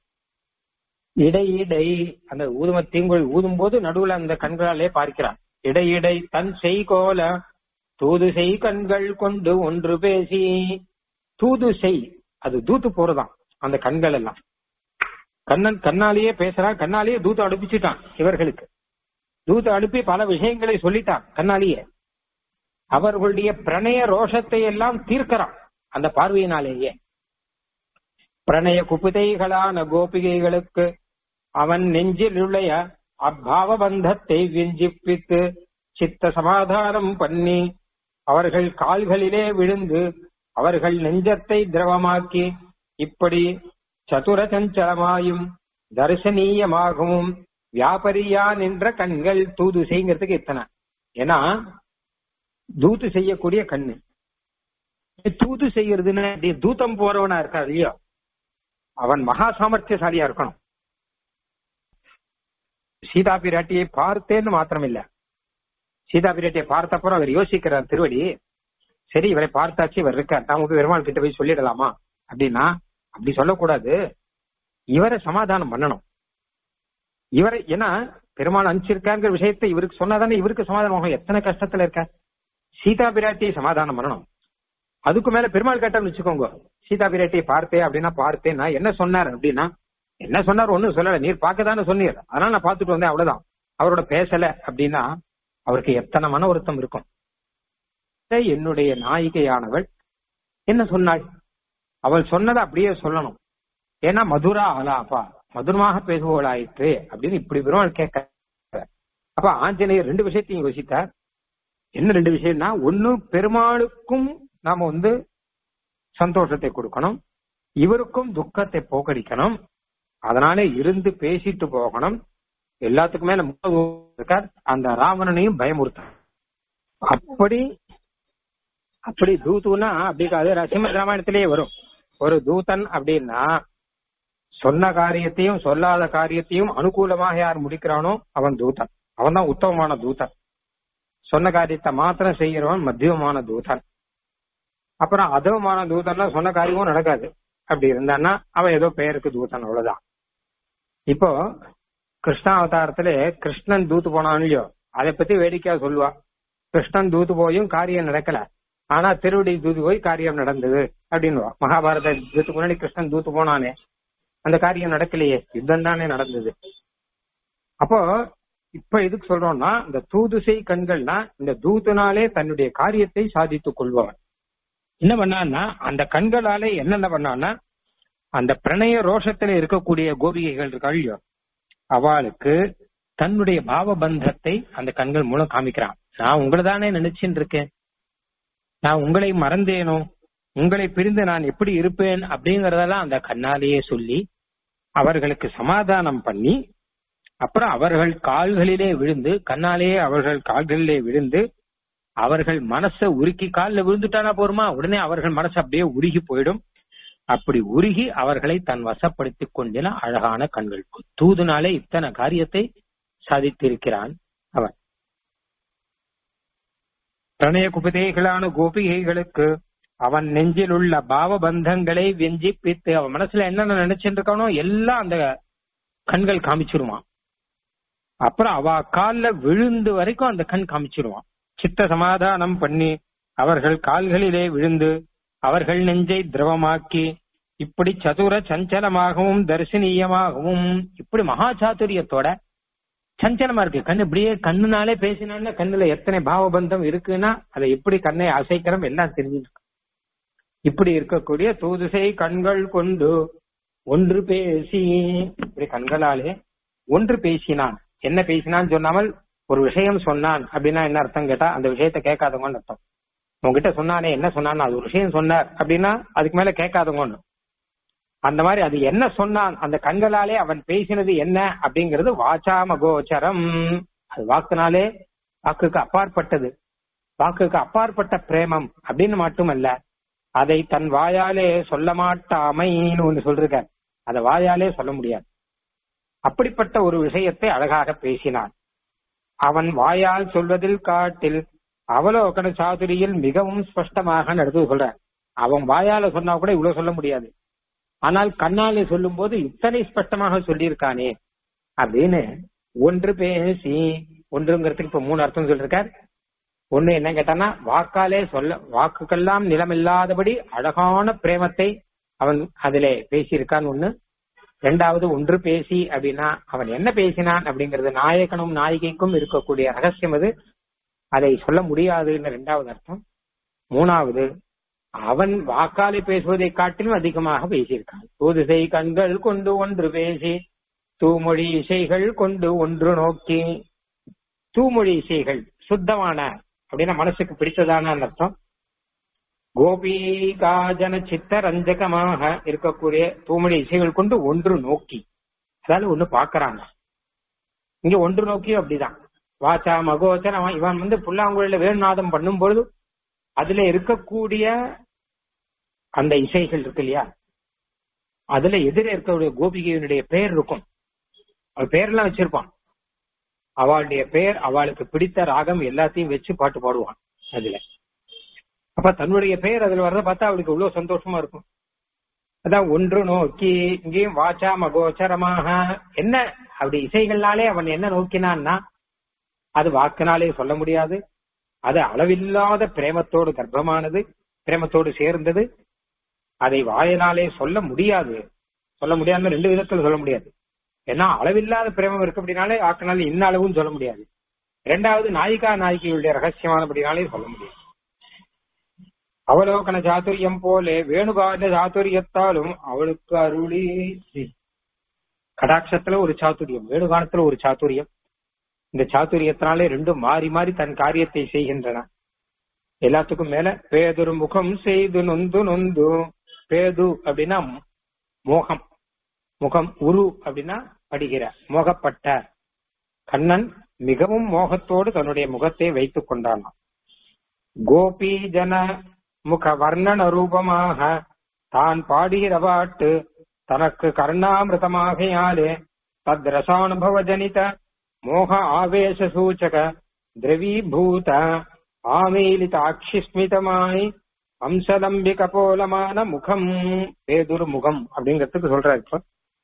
இடையிடை அந்த ஊதும தீங்குள் ஊதும் போது நடுவுல அந்த கண்களாலே பார்க்கிறான் இடையிடை தன் செய்கோல தூது செய் கண்கள் கொண்டு ஒன்று பேசி தூது செய் அது தூத்து போறதாம் அந்த கண்கள் எல்லாம் கண்ணன் கண்ணாலேயே பேசுறான் கண்ணாலேயே தூத்து அனுப்பிச்சுட்டான் இவர்களுக்கு தூத்து அனுப்பி பல விஷயங்களை சொல்லிட்டான் கண்ணாலேயே அவர்களுடைய பிரணய ரோஷத்தை எல்லாம் தீர்க்கிறான் அந்த பார்வையினாலேயே பிரணய குபிதைகளான கோபிகைகளுக்கு அவன் நெஞ்சில் உடைய அப்பாவ பந்தத்தை விஞ்சிப்பித்து சித்த சமாதானம் பண்ணி அவர்கள் கால்களிலே விழுந்து அவர்கள் நெஞ்சத்தை திரவமாக்கி இப்படி சதுர சஞ்சலமாயும் தரிசனீயமாகவும் வியாபரியா நின்ற கண்கள் தூது செய்ங்கிறதுக்கு இத்தனை ஏன்னா தூத்து செய்யக்கூடிய கண்ணு தூது செய்யறதுன்னு அப்படி தூத்தம் போறவனா இருக்கா இல்லையோ அவன் மகா சாமர்த்தியசாலியா இருக்கணும் சீதா பிராட்டியை பார்த்தேன்னு மாத்திரம் இல்ல சீதா பிராட்டியை பார்த்தப்பறம் அவர் யோசிக்கிறார் திருவடி சரி இவரை பார்த்தாச்சு இவர் இருக்கார் நாம போய் பெருமாள் கிட்ட போய் சொல்லிடலாமா அப்படின்னா அப்படி சொல்லக்கூடாது இவரை சமாதானம் பண்ணணும் இவரை ஏன்னா பெருமாள் அனுப்பிச்சிருக்காங்கிற விஷயத்தை இவருக்கு சொன்னாதானே இவருக்கு சமாதானம் ஆகும் எத்தனை கஷ்டத்துல இருக்க சீதா பிராட்டியை சமாதானம் பண்ணணும் அதுக்கு மேல பெருமாள் கேட்டான்னு வச்சுக்கோங்க சீதா பிராட்டியை பார்த்தேன் அப்படின்னா பார்த்தேன் நான் என்ன சொன்னார் அப்படின்னா என்ன சொன்னார் ஒண்ணும் சொல்லல நீர் பார்க்கதானே சொன்னீர் அதனால நான் பார்த்துட்டு வந்தேன் அவ்வளவுதான் அவரோட பேசல அப்படின்னா அவருக்கு எத்தனை மன வருத்தம் இருக்கும் என்னுடைய நாயிகையானவள் என்ன சொன்னாள் அவள் சொன்னதை அப்படியே சொல்லணும் ஏன்னா மதுரா அலாபா மதுரமாக பேசுவோளாயிற்று அப்படின்னு இப்படி பெருமாள் கேட்க அப்ப ஆஞ்சநேயர் ரெண்டு விஷயத்தையும் யோசித்தார் என்ன ரெண்டு விஷயம்னா ஒண்ணு பெருமாளுக்கும் நாம வந்து சந்தோஷத்தை கொடுக்கணும் இவருக்கும் துக்கத்தை போக்கடிக்கணும் அதனால இருந்து பேசிட்டு போகணும் எல்லாத்துக்குமே நம்ம இருக்கார் அந்த ராவணனையும் பயமுறுத்தார் அப்படி அப்படி தூதுனா அப்படி அது ரசிம ராமாயணத்திலேயே வரும் ஒரு தூதன் அப்படின்னா சொன்ன காரியத்தையும் சொல்லாத காரியத்தையும் அனுகூலமாக யார் முடிக்கிறானோ அவன் தூதன் அவன் தான் உத்தமமான தூதன் சொன்ன காரியத்தை மாத்திரம் செய்கிறவன் மத்தியமமான தூதன் அப்புறம் அதவமான தூதன்னா சொன்ன காரியமும் நடக்காது அப்படி இருந்தான்னா அவன் ஏதோ பெயருக்கு தூதன் அவ்வளவுதான் இப்போ கிருஷ்ணா அவதாரத்துல கிருஷ்ணன் தூத்து போனான் இல்லையோ அதை பத்தி வேடிக்கையா சொல்லுவா கிருஷ்ணன் தூத்து போயும் காரியம் நடக்கல ஆனா திருவடி தூத்து போய் காரியம் நடந்தது அப்படின்னுவா மகாபாரத யுத்தத்துக்கு முன்னாடி கிருஷ்ணன் தூத்து போனானே அந்த காரியம் நடக்கலையே யுத்தம் தானே நடந்தது அப்போ இப்ப எதுக்கு சொல்றோம்னா இந்த தூதுசை கண்கள்னா இந்த தூத்துனாலே தன்னுடைய காரியத்தை சாதித்துக் கொள்பவன் என்ன பண்ணான்னா அந்த கண்களாலே என்னென்ன பண்ணான்னா அந்த பிரணய ரோஷத்துல இருக்கக்கூடிய கோபிகைகள் இருக்கா இல்லையோ அவளுக்கு தன்னுடைய பாவபந்தத்தை அந்த கண்கள் மூலம் காமிக்கிறான் நான் உங்களை தானே நினைச்சுட்டு இருக்கேன் நான் உங்களை மறந்தேனோ உங்களை பிரிந்து நான் எப்படி இருப்பேன் அப்படிங்கறதெல்லாம் அந்த கண்ணாலேயே சொல்லி அவர்களுக்கு சமாதானம் பண்ணி அப்புறம் அவர்கள் கால்களிலே விழுந்து கண்ணாலேயே அவர்கள் கால்களிலே விழுந்து அவர்கள் மனசை உருக்கி காலில் விழுந்துட்டானா போருமா உடனே அவர்கள் மனசு அப்படியே உருகி போயிடும் அப்படி உருகி அவர்களை தன் வசப்படுத்திக் கொண்டின அழகான கண்கள் தூதுனாலே இத்தனை காரியத்தை சாதித்திருக்கிறான் அவன் பிரணய குபிதைகளான கோபிகைகளுக்கு அவன் நெஞ்சில் உள்ள பாவபந்தங்களை வெஞ்சிப்பித்து அவன் மனசுல என்னென்ன நினைச்சிட்டு இருக்கானோ எல்லாம் அந்த கண்கள் காமிச்சிருவான் அப்புறம் அவ கால்ல விழுந்து வரைக்கும் அந்த கண் காமிச்சிருவான் சித்த சமாதானம் பண்ணி அவர்கள் கால்களிலே விழுந்து அவர்கள் நெஞ்சை திரவமாக்கி இப்படி சதுர சஞ்சலமாகவும் தரிசனீயமாகவும் இப்படி மகா சாதுரியத்தோட சஞ்சலமா இருக்கு கண்ணு இப்படியே கண்ணுனாலே பேசினான்னா கண்ணுல எத்தனை பாவபந்தம் இருக்குன்னா அதை எப்படி கண்ணை அசைக்கிறோம் எல்லாம் தெரிஞ்சுட்டு இப்படி இருக்கக்கூடிய தூதுசை கண்கள் கொண்டு ஒன்று பேசி இப்படி கண்களாலே ஒன்று பேசினான் என்ன பேசினான்னு சொன்னாமல் ஒரு விஷயம் சொன்னான் அப்படின்னா என்ன அர்த்தம் கேட்டா அந்த விஷயத்த கேட்காதவங்கன்னு அர்த்தம் உங்ககிட்ட சொன்னானே என்ன சொன்னான் அது ஒரு விஷயம் சொன்னார் அப்படின்னா அதுக்கு மேல கேட்காதவங்கன்னு அந்த மாதிரி அது என்ன சொன்னான் அந்த கண்களாலே அவன் பேசினது என்ன அப்படிங்கிறது வாச்சாம கோச்சரம் அது வாக்குனாலே வாக்குக்கு அப்பாற்பட்டது வாக்குக்கு அப்பாற்பட்ட பிரேமம் அப்படின்னு மட்டுமல்ல அதை தன் வாயாலே சொல்ல மாட்டாமைன்னு ஒண்ணு சொல்றார் அதை வாயாலே சொல்ல முடியாது அப்படிப்பட்ட ஒரு விஷயத்தை அழகாக பேசினான் அவன் வாயால் சொல்வதில் காட்டில் அவலோகன சாதுரியில் மிகவும் ஸ்பஷ்டமாக நடந்து சொல்ற அவன் வாயால சொன்னா கூட இவ்வளவு சொல்ல முடியாது ஆனால் கண்ணாலே சொல்லும் போது இத்தனை ஸ்பஷ்டமாக சொல்லியிருக்கானே அப்படின்னு ஒன்று பேசி ஒன்றுங்கிறதுக்கு இப்ப மூணு அர்த்தம் சொல்லிருக்கார் ஒண்ணு என்ன கேட்டானா வாக்காலே சொல்ல வாக்குக்கெல்லாம் நிலமில்லாதபடி அழகான பிரேமத்தை அவன் அதிலே பேசியிருக்கான் ஒண்ணு ரெண்டாவது ஒன்று பேசி அப்படின்னா அவன் என்ன பேசினான் அப்படிங்கிறது நாயகனும் நாயகிக்கும் இருக்கக்கூடிய ரகசியம் அது அதை சொல்ல முடியாதுன்னு ரெண்டாவது அர்த்தம் மூணாவது அவன் வாக்காலே பேசுவதை காட்டிலும் அதிகமாக பேசியிருக்கான் தூதுசை கண்கள் கொண்டு ஒன்று பேசி தூமொழி இசைகள் கொண்டு ஒன்று நோக்கி தூமொழி இசைகள் சுத்தமான அப்படின்னா மனசுக்கு பிடிச்சதான அர்த்தம் கோபிகாஜன சித்த ரஞ்சகமாக இருக்கக்கூடிய தூமொழி இசைகள் கொண்டு ஒன்று நோக்கி அதாவது ஒண்ணு பாக்குறாங்க இங்க ஒன்று நோக்கியும் அப்படிதான் வாச்சா மகோச்சன இவன் வந்து புல்லாங்குழல வேணுநாதம் பண்ணும் பொழுது அதுல இருக்கக்கூடிய அந்த இசைகள் இருக்கு இல்லையா அதுல எதிரே இருக்கக்கூடிய கோபிகையினுடைய பெயர் இருக்கும் அவள் பெயர்லாம் வச்சிருப்பான் அவளுடைய பெயர் அவளுக்கு பிடித்த ராகம் எல்லாத்தையும் வச்சு பாட்டு பாடுவான் அதுல அப்ப தன்னுடைய பெயர் அதுல வர்றத பார்த்தா அவளுக்கு இவ்வளவு சந்தோஷமா இருக்கும் அதான் ஒன்று நோக்கி இங்கேயும் வாச்சா மகோச்சரமாக என்ன அப்படி இசைகள்னாலே அவன் என்ன நோக்கினான்னா அது வாக்கினாலே சொல்ல முடியாது அது அளவில்லாத பிரேமத்தோடு கர்ப்பமானது பிரேமத்தோடு சேர்ந்தது அதை வாயினாலே சொல்ல முடியாது சொல்ல முடியாதுன்னு ரெண்டு விதத்துல சொல்ல முடியாது ஏன்னா அளவில்லாத பிரேமம் இருக்கு அப்படின்னாலே வாக்கினாலே இன்ன அளவும் சொல்ல முடியாது ரெண்டாவது நாயிகா நாயகியுடைய ரகசியமானபடினாலே சொல்ல முடியாது அவலோகன சாதுரியம் போலே வேணுகால சாதுரியத்தாலும் அவளுக்கு அருளி கடாட்சத்துல ஒரு சாதுரியம் வேணுகானத்துல ஒரு சாதுரியம் இந்த சாதுரியத்தினாலே ரெண்டும் மாறி மாறி தன் காரியத்தை செய்கின்றன எல்லாத்துக்கும் மேல பேதொரு முகம் செய்து நொந்து நொந்து பேது அப்படின்னா மோகம் முகம் உரு அப்படின்னா படுகிற மோகப்பட்ட கண்ணன் மிகவும் மோகத்தோடு தன்னுடைய முகத்தை வைத்துக் கொண்டானாம் கோபி ஜன முக வர்ணன ரூபமாக தான் பாடுகிற பாட்டு தனக்கு கர்ணாமிருதமாகையாலே தத் ரசானுபவ ஜனித மோக ஆவேச சூச்சக திரவீபூத ஆமீலித அக்ஷிஸ்மிதமாய் அம்சலம்பி கபோலமான முகம் பேதுரு முகம் அப்படிங்கிறதுக்கு சொல்றாரு இப்போ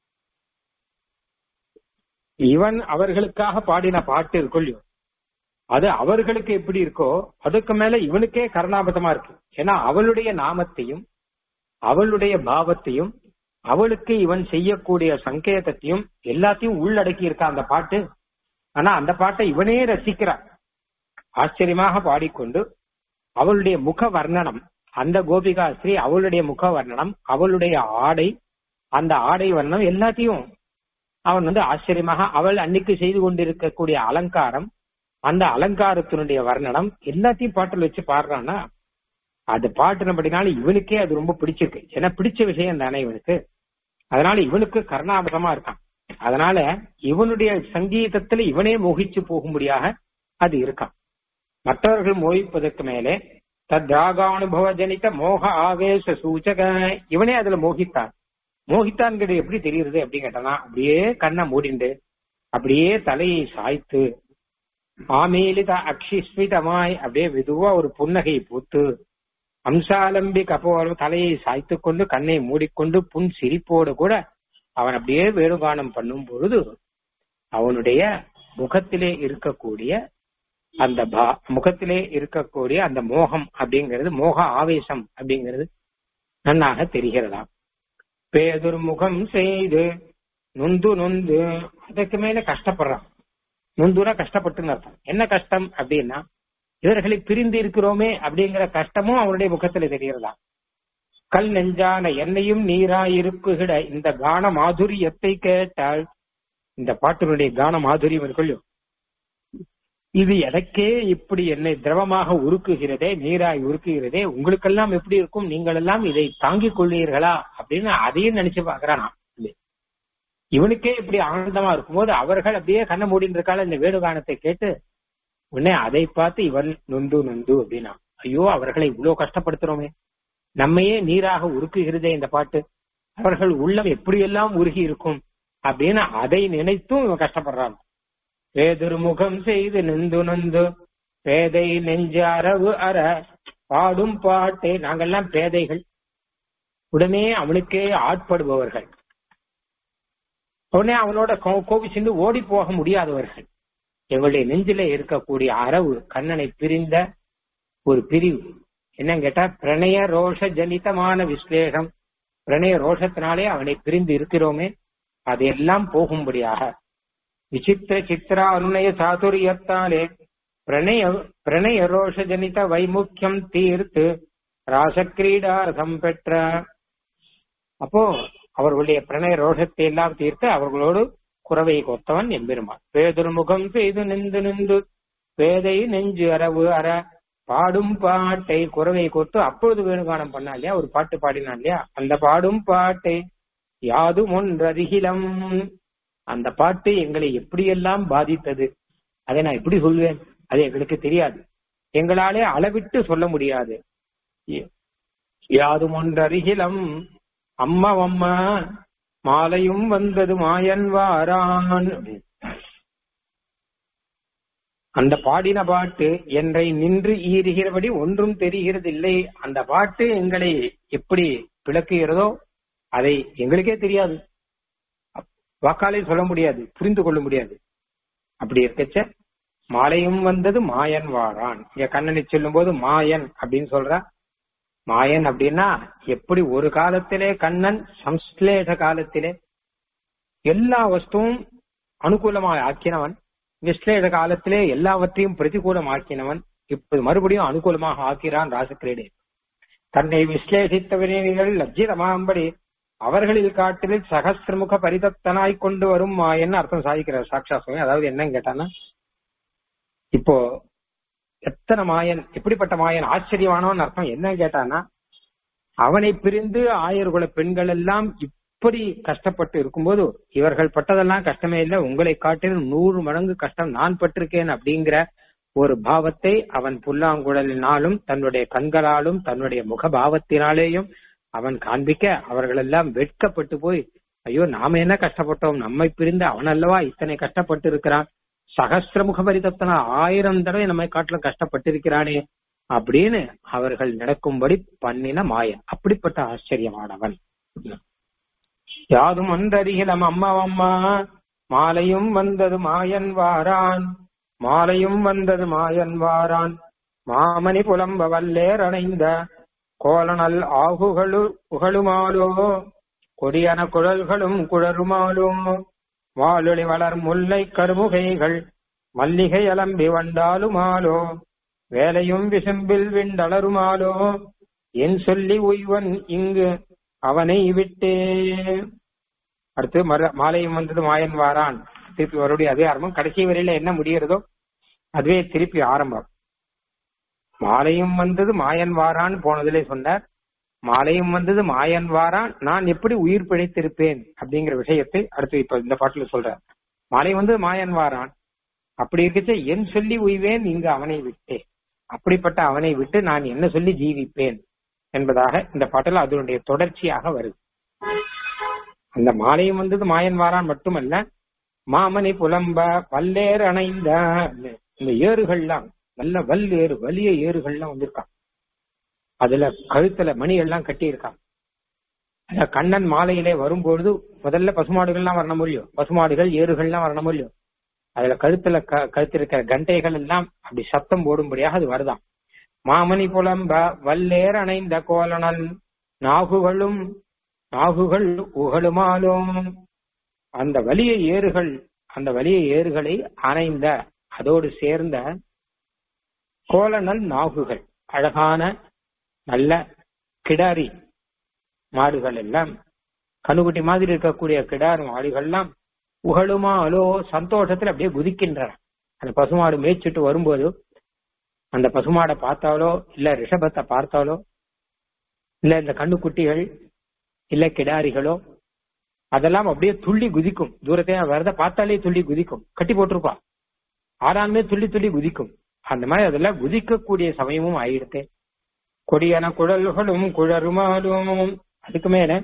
இவன் அவர்களுக்காக பாடின பாட்டு இருக்குல்லையோ அது அவர்களுக்கு எப்படி இருக்கோ அதுக்கு மேல இவனுக்கே கருணாபதமா இருக்கு ஏன்னா அவளுடைய நாமத்தையும் அவளுடைய பாவத்தையும் அவளுக்கு இவன் செய்யக்கூடிய சங்கேதத்தையும் எல்லாத்தையும் உள்ளடக்கி இருக்கா அந்த பாட்டு ஆனா அந்த பாட்டை இவனே ரசிக்கிறான் ஆச்சரியமாக பாடிக்கொண்டு அவளுடைய முக வர்ணனம் அந்த கோபிகா ஸ்ரீ அவளுடைய முக வர்ணனம் அவளுடைய ஆடை அந்த ஆடை வர்ணனம் எல்லாத்தையும் அவன் வந்து ஆச்சரியமாக அவள் அன்னைக்கு செய்து கொண்டிருக்கக்கூடிய அலங்காரம் அந்த அலங்காரத்தினுடைய வர்ணனம் எல்லாத்தையும் பாட்டில் வச்சு பாடுறான்னா அது பாட்டுனபடினால இவனுக்கே அது ரொம்ப பிடிச்சிருக்கு ஏன்னா பிடிச்ச விஷயம் தானே இவனுக்கு அதனால இவனுக்கு கர்ணாபதமா இருக்கான் அதனால இவனுடைய சங்கீதத்துல இவனே மோகிச்சு போகும்படியாக அது இருக்கான் மற்றவர்கள் மோகிப்பதற்கு மேலே தத்ராகானுபவ ஜனித மோக ஆவேச சூச்சக இவனே அதுல மோகித்தான் மோகித்தான்கிறது எப்படி தெரியுது அப்படின்னு கேட்டனா அப்படியே கண்ணை மூடிண்டு அப்படியே தலையை சாய்த்து ஆமீலித அக்ஷிஸ்மிதமாய் அப்படியே மெதுவா ஒரு புன்னகை பூத்து அம்சாலம்பி கபோரம் தலையை சாய்த்து கொண்டு கண்ணை மூடிக்கொண்டு புன் சிரிப்போடு கூட அவன் அப்படியே வேணுகானம் பண்ணும் பொழுது அவனுடைய முகத்திலே இருக்கக்கூடிய அந்த பா முகத்திலே இருக்கக்கூடிய அந்த மோகம் அப்படிங்கிறது மோக ஆவேசம் அப்படிங்கிறது நன்னாக தெரிகிறதாம் பேதுர் முகம் செய்து நொந்து நொந்து அதுக்கு மேல கஷ்டப்படுறான் நொந்துனா கஷ்டப்பட்டுன்னு அர்த்தம் என்ன கஷ்டம் அப்படின்னா இவர்களை பிரிந்து இருக்கிறோமே அப்படிங்கிற கஷ்டமும் அவருடைய முகத்துல தெரிகிறதா கல் நெஞ்சான என்னையும் நீராயிருக்குகிட இந்த கான மாதுரியத்தை கேட்டால் இந்த பாட்டினுடைய கான மாதுரியம் இருக்குல்லோ இது எனக்கே இப்படி என்னை திரவமாக உருக்குகிறதே நீராய் உருக்குகிறதே உங்களுக்கெல்லாம் எப்படி இருக்கும் நீங்கள் எல்லாம் இதை தாங்கிக் கொள்வீர்களா அப்படின்னு அதையும் நினைச்சு பாக்குறானா இவனுக்கே இப்படி ஆனந்தமா இருக்கும்போது அவர்கள் அப்படியே கண்ணை மூடின்னு இருக்கால இந்த வேணுகானத்தை கேட்டு உடனே அதை பார்த்து இவன் நொந்து நொந்து அப்படின்னா ஐயோ அவர்களை இவ்வளவு கஷ்டப்படுத்துறோமே நம்மையே நீராக உருக்குகிறதே இந்த பாட்டு அவர்கள் உள்ளம் எப்படியெல்லாம் உருகி இருக்கும் அப்படின்னு அதை நினைத்தும் இவன் கஷ்டப்படுறான் வேதுருமுகம் செய்து நொந்து நொந்து பேதை நெஞ்சு அரவு அற பாடும் பாட்டே நாங்கெல்லாம் பேதைகள் உடனே அவனுக்கே ஆட்படுபவர்கள் உடனே அவனோட கோபிச்சுண்டு ஓடி போக முடியாதவர்கள் எங்களுடைய நெஞ்சில இருக்கக்கூடிய அரவு கண்ணனை பிரிந்த ஒரு பிரிவு என்னன்னு கேட்டா பிரணய ரோஷ ஜனிதமான விஸ்லேஷம் பிரணய ரோஷத்தினாலே அவனை பிரிந்து இருக்கிறோமே அதையெல்லாம் போகும்படியாக விசித்திர சித்திரா அருணய சாதுரியத்தாலே பிரணய பிரணய ரோஷ ஜனித வைமுக்கியம் தீர்த்து ராசக்கிரீடாரதம் பெற்ற அப்போ அவர்களுடைய பிரணய ரோஷத்தை எல்லாம் தீர்த்து அவர்களோடு குறவை கொத்தவன் எம்பெருமான் பேதுருமுகம் செய்து நின்று நின்று பேதை நெஞ்சு அரவு அற பாடும் பாட்டை குறவை கொத்து அப்பொழுது வேணுகானம் பண்ணா இல்லையா ஒரு பாட்டு பாடினான் இல்லையா அந்த பாடும் பாட்டை யாதும் ஒன்றருகிலம் அந்த பாட்டு எங்களை எப்படியெல்லாம் பாதித்தது அதை நான் எப்படி சொல்வேன் அது எங்களுக்கு தெரியாது எங்களாலே அளவிட்டு சொல்ல முடியாது யாதும் ஒன்றருகிலம் அம்மா அம்மா மாலையும் வந்தது மாயன் வாரான் அந்த பாடின பாட்டு என்னை நின்று ஈறுகிறபடி ஒன்றும் தெரிகிறதில்லை அந்த பாட்டு எங்களை எப்படி விளக்குகிறதோ அதை எங்களுக்கே தெரியாது வாக்காலே சொல்ல முடியாது புரிந்து கொள்ள முடியாது அப்படி இருக்கச்ச மாலையும் வந்தது மாயன் வாரான் இங்க கண்ணனை சொல்லும் போது மாயன் அப்படின்னு சொல்றா மாயன் அப்படின்னா எப்படி ஒரு காலத்திலே கண்ணன் சம்ஸ்லேஷ காலத்திலே எல்லா வஸ்துவும் அனுகூலமாக ஆக்கினவன் விஸ்லேஷ காலத்திலே எல்லாவற்றையும் பிரதிகூலம் ஆக்கினவன் இப்ப மறுபடியும் அனுகூலமாக ஆக்கிறான் ராசக்கிரீடே தன்னை விஸ்லேஷித்தவர்கள் லஜ்ஜிதமாம்படி அவர்களில் காட்டில் சகஸ்திரமுக பரிதத்தனாய் கொண்டு வரும் மாயன்னு அர்த்தம் சாதிக்கிறார் சாட்சா சுவாமி அதாவது என்னன்னு கேட்டானா இப்போ எத்தனை மாயன் எப்படிப்பட்ட மாயன் ஆச்சரியமானவன் அர்த்தம் என்ன கேட்டானா அவனை பிரிந்து ஆயர்குல பெண்கள் எல்லாம் இப்படி கஷ்டப்பட்டு இருக்கும்போது இவர்கள் பட்டதெல்லாம் கஷ்டமே இல்லை உங்களை காட்டிலும் நூறு மடங்கு கஷ்டம் நான் பட்டிருக்கேன் அப்படிங்கிற ஒரு பாவத்தை அவன் புல்லாங்குழலினாலும் தன்னுடைய கண்களாலும் தன்னுடைய முகபாவத்தினாலேயும் அவன் காண்பிக்க அவர்கள் எல்லாம் வெட்கப்பட்டு போய் ஐயோ நாம என்ன கஷ்டப்பட்டோம் நம்மை பிரிந்து அவன் அல்லவா இத்தனை கஷ்டப்பட்டு இருக்கிறான் சகசிரமுக பரிதத்தன ஆயிரம் தடவை நம்மை காட்டிலும் கஷ்டப்பட்டிருக்கிறானே அப்படின்னு அவர்கள் நடக்கும்படி பண்ணின மாயன் அப்படிப்பட்ட ஆச்சரியமானவன் யாதும் அன்றறிகிலம் அம்மா அம்மா மாலையும் வந்தது மாயன் வாரான் மாலையும் வந்தது மாயன் வாரான் மாமணி புலம்ப வல்லேர் அணைந்த கோலனல் ஆகுகளு புகழுமாலோ கொடியன குழல்களும் குழருமாலோ வாழொளி வளர் முல்லை கருமுகைகள் மல்லிகை அலம்பி வண்டாலுமாலோ வேலையும் விசும்பில் விண்டளருமாலோ என் சொல்லி உய்வன் இங்கு அவனை விட்டே அடுத்து மர மாலையும் வந்தது மாயன் வாரான் திருப்பி மறுபடியும் அதே ஆரம்பம் கடைசி வரையில என்ன முடிகிறதோ அதுவே திருப்பி ஆரம்பம் மாலையும் வந்தது மாயன் வாரான் போனதிலே சொன்னார் மாலையும் வந்தது மாயன் வாரான் நான் எப்படி உயிர் பிழைத்திருப்பேன் அப்படிங்கிற விஷயத்தை அடுத்து இப்ப இந்த பாட்டுல சொல்றார் மாலை வந்து மாயன் வாரான் அப்படி இருக்கச்ச என் சொல்லி உய்வேன் இங்கு அவனை விட்டேன் அப்படிப்பட்ட அவனை விட்டு நான் என்ன சொல்லி ஜீவிப்பேன் என்பதாக இந்த பாட்டில் அதனுடைய தொடர்ச்சியாக வருது அந்த மாலையும் வந்தது மாயன் வாரான் மட்டுமல்ல மாமணி புலம்ப பல்லேர் அணைந்த இந்த ஏறுகள்லாம் நல்ல வல் ஏறு வலிய ஏறுகள்லாம் வந்திருக்கான் அதுல கழுத்துல மணி எல்லாம் கட்டி இருக்கான் அந்த கண்ணன் மாலையிலே வரும்பொழுது முதல்ல பசுமாடுகள்லாம் வரணும் முடியும் பசுமாடுகள் ஏறுகள்லாம் வரணும் முடியும் அதுல கழுத்துல கழுத்திருக்கிற கண்டைகள் எல்லாம் அப்படி சத்தம் போடும்படியாக அது வருதாம் மாமணி புலம்ப வல்லேர் அணைந்த கோலனல் நாகுகளும் நாகுகள் உகழுமாலும் அந்த வலிய ஏறுகள் அந்த வலிய ஏறுகளை அணைந்த அதோடு சேர்ந்த கோலனல் நாகுகள் அழகான நல்ல கிடாரி மாடுகள் எல்லாம் கணுகுட்டி மாதிரி இருக்கக்கூடிய கிடாரி மாடுகள்லாம் உகழுமாலோ சந்தோஷத்துல அப்படியே குதிக்கின்றன அந்த பசுமாடு மேய்ச்சிட்டு வரும்போது அந்த பசுமாடை பார்த்தாலோ இல்ல ரிஷபத்தை பார்த்தாலோ இல்ல இந்த கண்ணுக்குட்டிகள் இல்ல கிடாரிகளோ அதெல்லாம் அப்படியே துள்ளி குதிக்கும் தூரத்தையே வரத பார்த்தாலே துள்ளி குதிக்கும் கட்டி போட்டிருப்பா ஆறாமே துள்ளி துள்ளி குதிக்கும் அந்த மாதிரி அதெல்லாம் குதிக்கக்கூடிய சமயமும் ஆயிடுத்து கொடியான குழல்களும் குழருமாலும் அதுக்கு மேல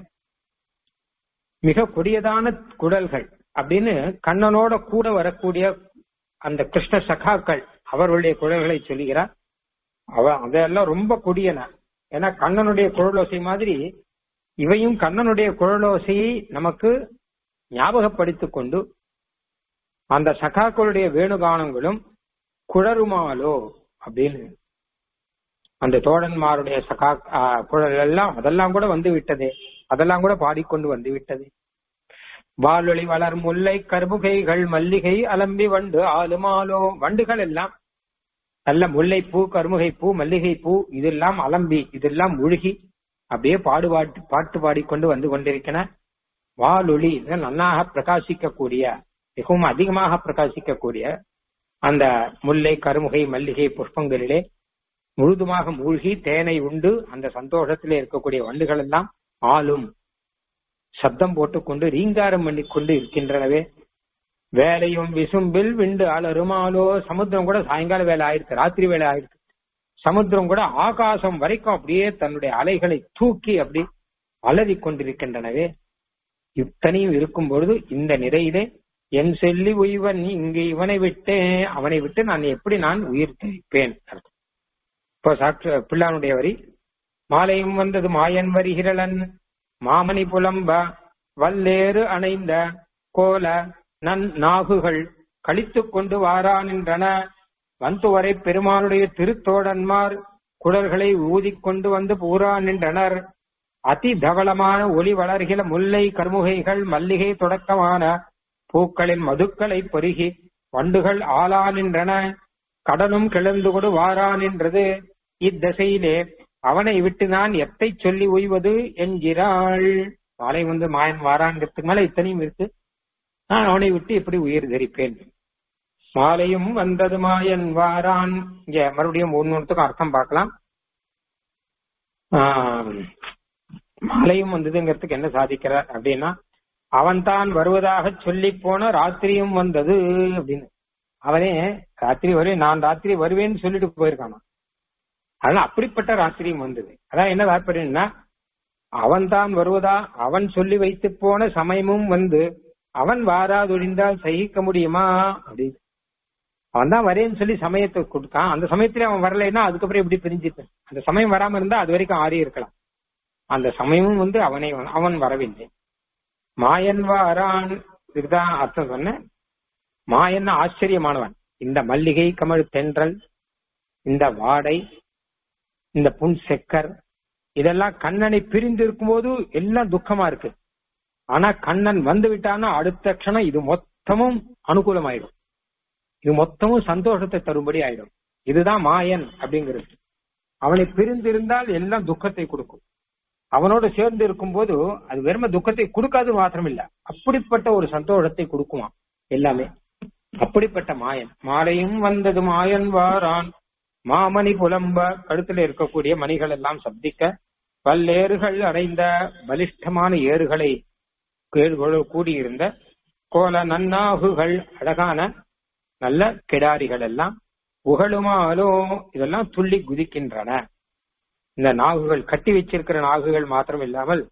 மிக கொடியதான குழல்கள் அப்படின்னு கண்ணனோட கூட வரக்கூடிய அந்த கிருஷ்ண சகாக்கள் அவர்களுடைய குழல்களை சொல்லுகிறார் அவ அதெல்லாம் ரொம்ப கொடியன ஏன்னா கண்ணனுடைய குழலோசை மாதிரி இவையும் கண்ணனுடைய குழலோசையை நமக்கு ஞாபகப்படுத்திக் கொண்டு அந்த சகாக்களுடைய வேணுகானங்களும் குழருமாலோ அப்படின்னு அந்த தோழன்மாருடைய சகா குழல் எல்லாம் அதெல்லாம் கூட வந்து விட்டதே அதெல்லாம் கூட பாடிக்கொண்டு வந்து விட்டது வாலொளி வளர் முல்லை கருமுகைகள் மல்லிகை அலம்பி வண்டு ஆலுமாலோ வண்டுகள் எல்லாம் நல்ல முல்லைப்பூ கருமுகை பூ மல்லிகை பூ இதெல்லாம் அலம்பி இதெல்லாம் முழுகி அப்படியே பாடுபாட்டு பாட்டு பாடிக்கொண்டு வந்து கொண்டிருக்கின வாலொளி நன்னாக பிரகாசிக்கக்கூடிய மிகவும் அதிகமாக பிரகாசிக்கக்கூடிய அந்த முல்லை கருமுகை மல்லிகை புஷ்பங்களிலே முழுதுமாக மூழ்கி தேனை உண்டு அந்த சந்தோஷத்திலே இருக்கக்கூடிய வண்டுகள் எல்லாம் ஆளும் சப்தம் போட்டுக்கொண்டு ரீங்காரம் பண்ணி கொண்டு இருக்கின்றனவே வேலையும் விசும்பில் விண்டு அலருமாலோ சமுத்திரம் கூட சாயங்கால வேலை ஆயிடுச்சு ராத்திரி வேலை ஆயிடுச்சு சமுத்திரம் கூட ஆகாசம் வரைக்கும் அப்படியே தன்னுடைய அலைகளை தூக்கி அப்படி அலறி கொண்டிருக்கின்றனவே இத்தனையும் இருக்கும் பொழுது இந்த நிறையிலே என் சொல்லி உய்வன் இங்கு இவனை விட்டு அவனை விட்டு நான் எப்படி நான் உயிர் தெரிப்பேன் இப்போ சாட்ச பிள்ளானுடைய வரி மாலையும் வந்தது மாயன் வருகிறலன் மாமணி புலம்ப வல்லேறு அணைந்த கோல நன் நாகுகள் கழித்துக் கொண்டு வாரானின்றன வந்துவரை பெருமானுடைய திருத்தோடன்மார் குடல்களை ஊதிக்கொண்டு வந்து பூரா நின்றனர் அதி தவளமான ஒளி வளர்கிற முல்லை கருமுகைகள் மல்லிகை தொடக்கமான பூக்களின் மதுக்களை பருகி வண்டுகள் ஆளா நின்றன கடலும் கிளந்து கொடு வாரா நின்றது இத்திசையிலே அவனை விட்டு நான் எத்தை சொல்லி உய்வது என்கிறாள் மாலை வந்து மாயன் வாராங்கிறதுக்கு மேல இத்தனையும் இருக்கு நான் அவனை விட்டு எப்படி உயிர் தரிப்பேன் மாலையும் வந்தது மாயன் வாரான் இங்க மறுபடியும் ஒன்னொன்றுக்கும் அர்த்தம் பார்க்கலாம் ஆஹ், மாலையும் வந்ததுங்கிறதுக்கு என்ன சாதிக்கிறார் அப்படின்னா அவன் தான் வருவதாக சொல்லி போன ராத்திரியும் வந்தது அப்படின்னு அவனே ராத்திரி வருவேன் நான் ராத்திரி வருவேன்னு சொல்லிட்டு போயிருக்கானா அதனால அப்படிப்பட்ட ராத்திரியும் வந்தது அதான் என்ன தாற்பயம்னா அவன் தான் வருவதா அவன் சொல்லி வைத்து போன சமயமும் வந்து அவன் வாராதொழிந்தால் சகிக்க முடியுமா அப்படின்னு அவன் தான் வரேன்னு சொல்லி சமயத்தை கொடுத்தான் அந்த சமயத்துல அவன் வரலைன்னா அதுக்கப்புறம் எப்படி பிரிஞ்சுட்டு அந்த சமயம் வராம இருந்தா அது வரைக்கும் ஆறி இருக்கலாம் அந்த சமயமும் வந்து அவனை அவன் வரவில்லை மாயன் வாரான் இதுதான் அர்த்தம் சொன்னேன் மாயன் ஆச்சரியமானவன் இந்த மல்லிகை கமழ் தென்றல் இந்த வாடை இந்த புன் செக்கர் இதெல்லாம் கண்ணனை பிரிந்து இருக்கும்போது எல்லாம் துக்கமா இருக்கு ஆனா கண்ணன் வந்து விட்டான்னா அடுத்த க்ஷணம் இது மொத்தமும் அனுகூலமாயிடும் இது மொத்தமும் சந்தோஷத்தை தரும்படி ஆயிடும் இதுதான் மாயன் அப்படிங்கிறது அவனை பிரிந்து இருந்தால் எல்லாம் துக்கத்தை கொடுக்கும் அவனோட சேர்ந்து இருக்கும்போது அது வெறும துக்கத்தை கொடுக்காது மாத்திரம் இல்ல அப்படிப்பட்ட ஒரு சந்தோஷத்தை கொடுக்குமா எல்லாமே அப்படிப்பட்ட மாயன் மாலையும் வந்தது மாயன் வாரான் மாமணி புலம்ப கழுத்துல இருக்கக்கூடிய மணிகள் எல்லாம் சப்திக்க பல்லேறுகள் அடைந்த பலிஷ்டமான ஏறுகளை ஏறுகளோ கூடியிருந்த கோல நன்னாகுகள் அழகான நல்ல கிடாரிகள் எல்லாம் புகழுமாலோ இதெல்லாம் துள்ளி குதிக்கின்றன இந்த நாகுகள் கட்டி வச்சிருக்கிற நாகுகள் மாத்திரம் இல்லாமல்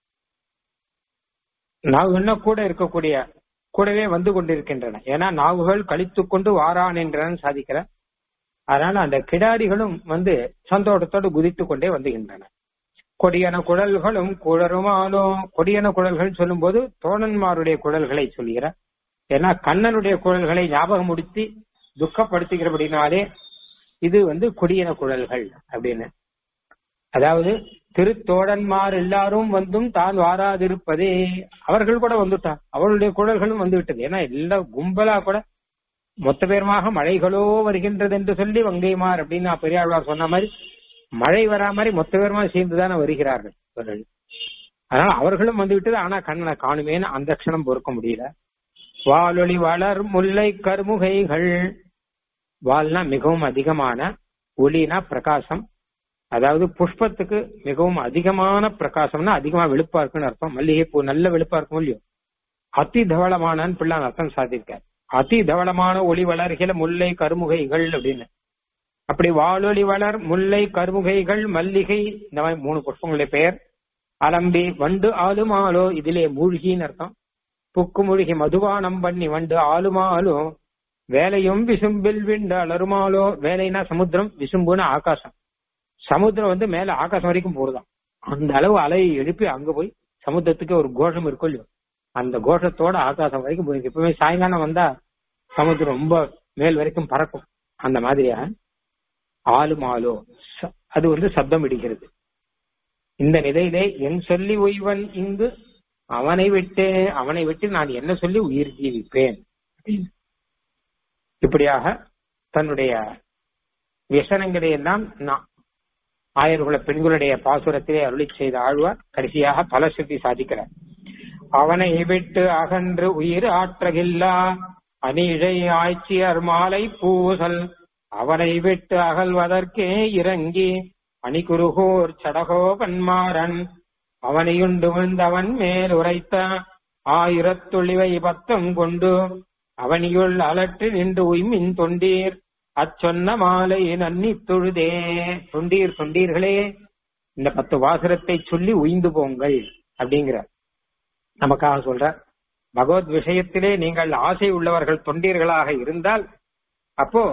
நாகுகள்னா கூட இருக்கக்கூடிய கூடவே வந்து கொண்டிருக்கின்றன ஏன்னா நாகுகள் கழித்துக் கொண்டு வாரான் என்றன சாதிக்கிற அதனால அந்த கிடாரிகளும் வந்து சந்தோஷத்தோடு குதித்துக் கொண்டே வந்துகின்றன கொடியன குழல்களும் குழருமாலும் கொடியன குழல்கள் சொல்லும்போது தோழன்மாருடைய குழல்களை சொல்கிற ஏன்னா கண்ணனுடைய குழல்களை ஞாபகம் முடித்து துக்கப்படுத்துகிறபடினாலே இது வந்து கொடியன குழல்கள் அப்படின்னு அதாவது திருத்தோழன்மார் எல்லாரும் வந்தும் தான் வாராதிருப்பதே அவர்கள் கூட வந்துட்டா அவர்களுடைய குழல்களும் வந்து விட்டது ஏன்னா எல்லா கும்பலா கூட மொத்த பேருமாக மழைகளோ வருகின்றது என்று சொல்லி வங்கைமார் அப்படின்னு பெரியாழ்வார் சொன்ன மாதிரி மழை வரா மாதிரி மொத்த பேருமா சேர்ந்துதானே வருகிறார்கள் அவர்கள் அதனால அவர்களும் வந்து விட்டது ஆனா கண்ணனை காணுமேன்னு அந்த க்ஷணம் பொறுக்க முடியல வாலொளி வளர் முல்லை கருமுகைகள் வால்னா மிகவும் அதிகமான ஒளினா பிரகாசம் அதாவது புஷ்பத்துக்கு மிகவும் அதிகமான பிரகாசம்னா அதிகமா வெளுப்பா இருக்குன்னு அர்த்தம் மல்லிகை பூ நல்ல வெளுப்பா இருக்கும் இல்லையோ அதி தவளமானன்னு பிள்ளான் அர்த்தம் சாதிருக்கார் அதி தவளமான ஒளி வளர்கிற முல்லை கருமுகைகள் அப்படின்னு அப்படி வாழொளி வளர் முல்லை கருமுகைகள் மல்லிகை இந்த மாதிரி மூணு புஷ்பங்களுடைய பெயர் அலம்பி வண்டு ஆளுமாலோ இதிலே மூழ்கின்னு அர்த்தம் புக்கு மூழ்கி மதுவானம் பண்ணி வண்டு ஆளுமாலோ வேலையும் விசும்பில் விண்டு அலருமாலோ வேலைனா சமுத்திரம் விசும்புன்னு ஆகாசம் சமுத்திரம் வந்து மேல ஆகாசம் வரைக்கும் போடுதான் அந்த அளவு அலையை எழுப்பி அங்க போய் சமுத்திரத்துக்கு ஒரு கோஷம் இருக்கும் இல்லையோ அந்த கோஷத்தோட ஆகாசம் வரைக்கும் போயிருக்கு எப்பவுமே சாயங்காலம் வந்தா சமுத்திரம் ரொம்ப மேல் வரைக்கும் பறக்கும் அந்த மாதிரியா ஆளும் ஆளோ ச- அது வந்து சப்தம் இடிக்கிறது இந்த நிலையிலே என் சொல்லி உய்வன் இங்கு அவனை விட்டு அவனை விட்டு நான் என்ன சொல்லி உயிர் ஜீவிப்பேன் அப்படின்னு. இப்படியாக தன்னுடைய விசனங்களை எல்லாம் நான் ஆயர்குல பெண்களுடைய பாசுரத்திலே அருளி செய்த ஆழ்வார் கடைசியாக பலசுத்தி சாதிக்கிறார் அவனை விட்டு அகன்று உயிர் ஆற்றகில்லா அனிழை ஆய்ச்சியர் மாலை பூசல் அவனை விட்டு அகல்வதற்கே இறங்கி அணிகுருகோர் சடகோபன்மாறன் அவனையுண்டு விழுந்தவன் மேல் உரைத்த ஆயிரத்துளிவை பத்தம் கொண்டு அவனியுள் அலற்றி நின்று உய்மின் தொண்டீர் அச்சொன்ன மாலை நன்னி தொழுதே தொண்டீர் தொண்டீர்களே இந்த பத்து வாசரத்தை சொல்லி உய்ந்து போங்கள் அப்படிங்கிறார் நமக்காக சொல்ற பகவத் விஷயத்திலே நீங்கள் ஆசை உள்ளவர்கள் தொண்டீர்களாக இருந்தால் அப்போ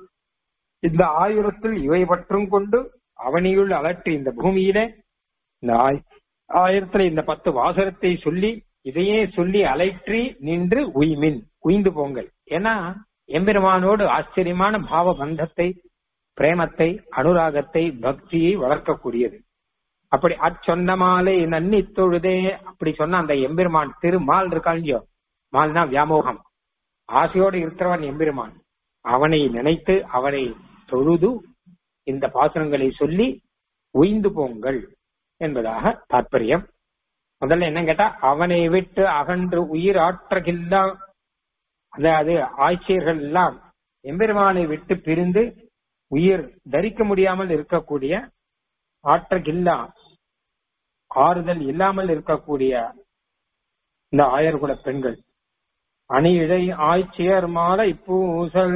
இந்த ஆயிரத்தில் இவை பற்றும் கொண்டு அவனியுள் அலற்றி இந்த பூமியிலே இந்த ஆய்- ஆயிரத்துல இந்த பத்து வாசரத்தை சொல்லி இதையே சொல்லி அலைற்றி நின்று உய்மின் உய்ந்து போங்கள் ஏன்னா எம்பெருமானோடு ஆச்சரியமான பாவ பந்தத்தை பிரேமத்தை அனுராகத்தை பக்தியை வளர்க்கக்கூடியது அப்படி அச்சொன்ன மாலை நன்னி தொழுதே அப்படி சொன்ன அந்த எம்பெருமான் திருமால் இருக்கான் இல்லையோ மால்னா வியாமோகம் ஆசையோடு இருக்கிறவன் எம்பெருமான் அவனை நினைத்து அவனை தொழுது இந்த பாசுரங்களை சொல்லி உய்ந்து போங்கள் என்பதாக தாற்பயம் முதல்ல என்ன கேட்டா அவனை விட்டு அகன்று உயிர் ஆற்றகில்லா அதாவது ஆட்சியர்கள் எல்லாம் எம்பெருமானை விட்டு பிரிந்து உயிர் தரிக்க முடியாமல் இருக்கக்கூடிய ஆற்றகில்லா ஆறுதல் இல்லாமல் இருக்கக்கூடிய இந்த ஆயர்குல பெண்கள் அணி இழை ஆய்ச்சியர் மாலை பூசல்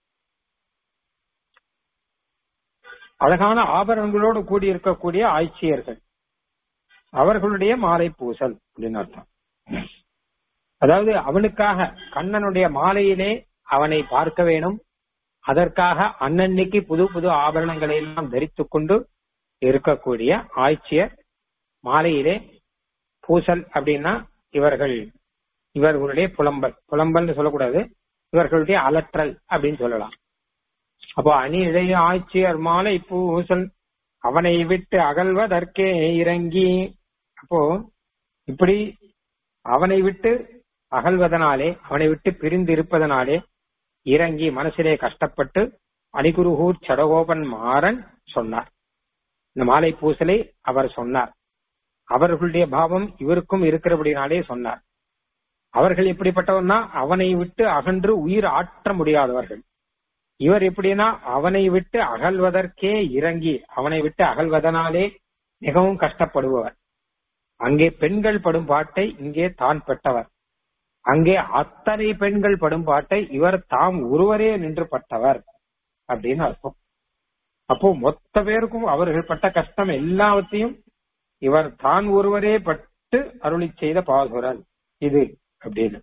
அழகான ஆபரணங்களோடு கூடி இருக்கக்கூடிய ஆய்ச்சியர்கள் அவர்களுடைய மாலை பூசல் அப்படின்னு அர்த்தம் அதாவது அவனுக்காக கண்ணனுடைய மாலையிலே அவனை பார்க்க வேணும் அதற்காக அன்னன்னைக்கு புது புது ஆபரணங்களை எல்லாம் தரித்துக் கொண்டு இருக்கக்கூடிய ஆய்ச்சியர் மாலையிலே பூசல் அப்படின்னா இவர்கள் இவர்களுடைய புலம்பல் புலம்பல்னு சொல்லக்கூடாது இவர்களுடைய அலற்றல் அப்படின்னு சொல்லலாம் அப்போ அணி இழைய ஆட்சியர் மாலை பூசல் அவனை விட்டு அகல்வதற்கே இறங்கி அப்போ இப்படி அவனை விட்டு அகல்வதனாலே அவனை விட்டு பிரிந்து இருப்பதனாலே இறங்கி மனசிலே கஷ்டப்பட்டு அணிகுருகூர் சடகோபன் மாறன் சொன்னார் இந்த மாலை பூசலை அவர் சொன்னார் அவர்களுடைய பாவம் இவருக்கும் இருக்கிறபடினாலே சொன்னார் அவர்கள் எப்படிப்பட்டவர்னா அவனை விட்டு அகன்று உயிர் ஆற்ற முடியாதவர்கள் இவர் எப்படின்னா அவனை விட்டு அகல்வதற்கே இறங்கி அவனை விட்டு அகல்வதனாலே மிகவும் கஷ்டப்படுபவர் அங்கே பெண்கள் படும் பாட்டை இங்கே தான் பெற்றவர் அங்கே அத்தனை பெண்கள் படும் பாட்டை இவர் தாம் ஒருவரே நின்று பட்டவர் அப்படின்னு அர்த்தம் அப்போ மொத்த பேருக்கும் அவர்கள் பட்ட கஷ்டம் எல்லாவற்றையும் இவர் தான் ஒருவரே பட்டு அருளி செய்த பாசுரன் இது அப்படின்னு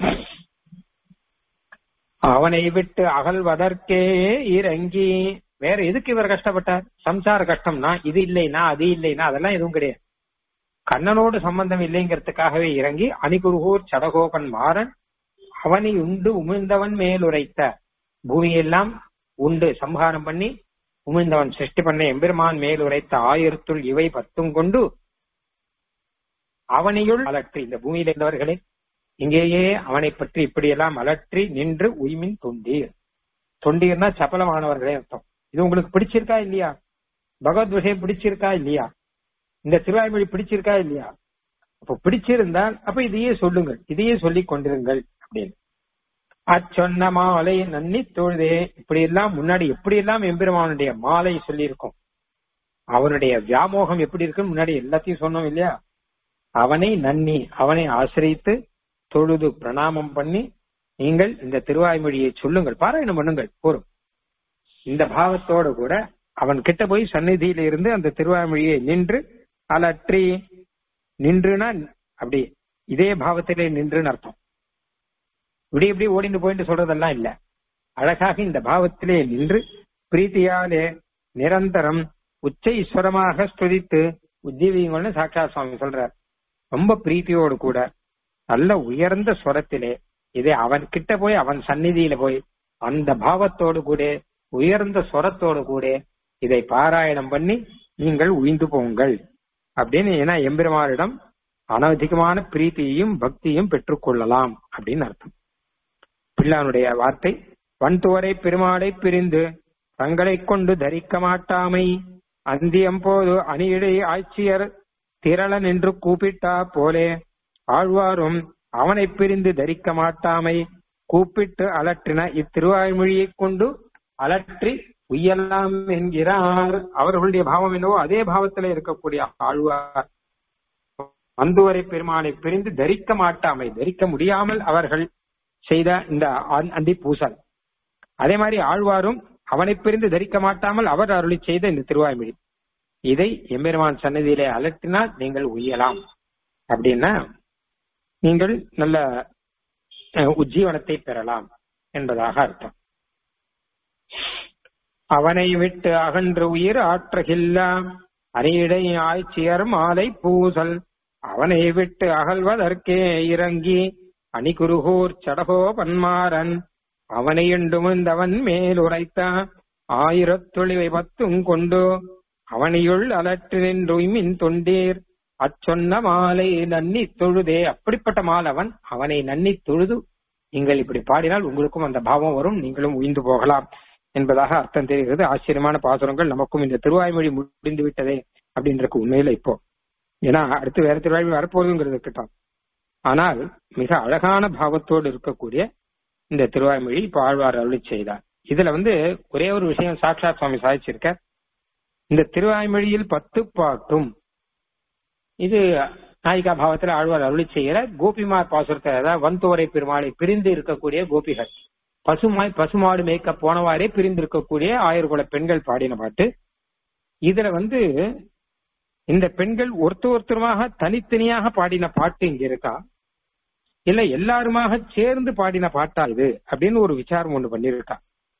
அவனை விட்டு அகல்வதற்கே இறங்கி வேற எதுக்கு இவர் கஷ்டப்பட்டார் சம்சார கஷ்டம்னா இது இல்லைனா அது இல்லைனா அதெல்லாம் எதுவும் கிடையாது கண்ணனோடு சம்பந்தம் இல்லைங்கிறதுக்காகவே இறங்கி அணிகுருகூர் சடகோபன் மாறன் அவனை உண்டு உமிழ்ந்தவன் மேல் உரைத்த பூமியெல்லாம் உண்டு சம்ஹாரம் பண்ணி உமிழ்ந்தவன் சிருஷ்டி பண்ண எம்பெருமான் மேல் உரைத்த ஆயிரத்துள் இவை பத்தும் கொண்டு அவனையுள் அலற்றி இந்த பூமியில் இருந்தவர்களே இங்கேயே அவனை பற்றி இப்படியெல்லாம் அலற்றி நின்று உய்மின் தொண்டீர் தொண்டீர்னா சபலமானவர்களே அர்த்தம் இது உங்களுக்கு பிடிச்சிருக்கா இல்லையா பகவத் விஷயம் பிடிச்சிருக்கா இல்லையா இந்த திருவாய்மொழி பிடிச்சிருக்கா இல்லையா அப்ப பிடிச்சிருந்தால் அப்ப இதையே சொல்லுங்கள் இதையே சொல்லிக் கொண்டிருங்கள் அப்படின்னு அச்சொன்ன மாலை நன்னி தொழுதே இப்படி எல்லாம் முன்னாடி எப்படி எல்லாம் எம்பெருமானுடைய மாலை சொல்லி இருக்கும் அவனுடைய வியாமோகம் எப்படி இருக்கு முன்னாடி எல்லாத்தையும் சொன்னோம் இல்லையா அவனை நன்னி அவனை ஆசிரித்து தொழுது பிரணாமம் பண்ணி நீங்கள் இந்த திருவாய்மொழியை சொல்லுங்கள் பாராயணம் பண்ணுங்கள் போரும் இந்த பாவத்தோடு கூட அவன் கிட்ட போய் சந்நிதியில இருந்து அந்த திருவாய்மொழியை நின்று அலற்றி நின்றுனா அப்படி இதே பாவத்திலே நின்றுன்னு அர்த்தம் இப்படி இப்படி ஓடிந்து போயிட்டு சொல்றதெல்லாம் இல்ல அழகாக இந்த பாவத்திலே நின்று பிரீத்தியாலே நிரந்தரம் உச்ச ஈஸ்வரமாக ஸ்துதித்து உஜ்ஜீவியங்கள்னு சாட்சா சுவாமி சொல்றார் ரொம்ப பிரீத்தியோடு கூட நல்ல உயர்ந்த ஸ்வரத்திலே இதே அவன் கிட்ட போய் அவன் சந்நிதியில போய் அந்த பாவத்தோடு கூட உயர்ந்த ஸ்வரத்தோடு கூட இதை பாராயணம் பண்ணி நீங்கள் உயிந்து போங்கள் அப்படின்னு ஏன்னா எம்பெருமானிடம் அனதிகமான பிரீத்தியையும் பக்தியும் பெற்றுக்கொள்ளலாம் அப்படின்னு அர்த்தம் பிள்ளானுடைய வார்த்தை வன்துவரை பெருமாளை பிரிந்து தங்களை கொண்டு தரிக்க மாட்டாமை அந்தியம் போது அணியிடை ஆட்சியர் திரளன் என்று கூப்பிட்டா போலே ஆழ்வாரும் அவனை பிரிந்து தரிக்க மாட்டாமை கூப்பிட்டு அலற்றின இத்திருவாய்மொழியைக் கொண்டு அலற்றி உய்யலாம் என்கிறார் அவர்களுடைய பாவம் என்னவோ அதே பாவத்துல இருக்கக்கூடிய ஆழ்வார் அந்துவரை பெருமானை பிரிந்து தரிக்க மாட்டாமை தரிக்க முடியாமல் அவர்கள் செய்த இந்த அந்தி பூசல் அதே மாதிரி ஆழ்வாரும் அவனை பிரிந்து தரிக்க மாட்டாமல் அவர் அருளி செய்த இந்த திருவாய்மொழி இதை எம்பெருமான் சன்னதியிலே அலற்றினால் நீங்கள் உய்யலாம் அப்படின்னா நீங்கள் நல்ல உஜ்ஜீவனத்தை பெறலாம் என்பதாக அர்த்தம் அவனை விட்டு அகன்று உயிர் ஆற்றகில்லா அணியிடை ஆய்ச்சியர் மாலை பூசல் அவனை விட்டு அகல்வதற்கே இறங்கி அணிகுருகூர் சடகோ பன்மாறன் அவனை எண்டுமிழ்ந்தவன் மேல் உரைத்த ஆயிரத்தொழிவை பத்தும் கொண்டு அவனையுள் அலற்று நின்று மின் தொண்டீர் அச்சொன்ன மாலை நன்னி தொழுதே அப்படிப்பட்ட மாலவன் அவனை நன்னி தொழுது நீங்கள் இப்படி பாடினால் உங்களுக்கும் அந்த பாவம் வரும் நீங்களும் உயிந்து போகலாம் என்பதாக அர்த்தம் தெரிகிறது ஆச்சரியமான பாசுரங்கள் நமக்கும் இந்த திருவாய்மொழி முடிந்து விட்டதே அப்படின்றது உண்மையில இப்போ ஏன்னா அடுத்து வேற திருவாய்மொழி வரப்போகுதுங்கிறது இருக்கட்டும் ஆனால் மிக அழகான பாவத்தோடு இருக்கக்கூடிய இந்த திருவாய்மொழி இப்ப ஆழ்வார் அருளி செய்தார் இதுல வந்து ஒரே ஒரு விஷயம் சாட்சாத் சுவாமி சாதிச்சிருக்க இந்த திருவாய்மொழியில் பத்து பாட்டும் இது நாயிகா பாவத்துல ஆழ்வார் அருளி செய்கிற கோபிமார் பாசுரத்தை அதாவது வந்தோரை பெருமாளை பிரிந்து இருக்கக்கூடிய கோபிகள் பசுமாய் பசுமாடு மேய்க்க போனவாறே பிரிந்து இருக்கக்கூடிய ஆயிரகுல பெண்கள் பாடின பாட்டு இதுல வந்து இந்த பெண்கள் ஒருத்தர் ஒருத்தருமாக தனித்தனியாக பாடின பாட்டு இங்க இருக்கா இல்ல எல்லாருமாக சேர்ந்து பாடின பாட்டா இது அப்படின்னு ஒரு விசாரம் ஒண்ணு பண்ணிருக்கா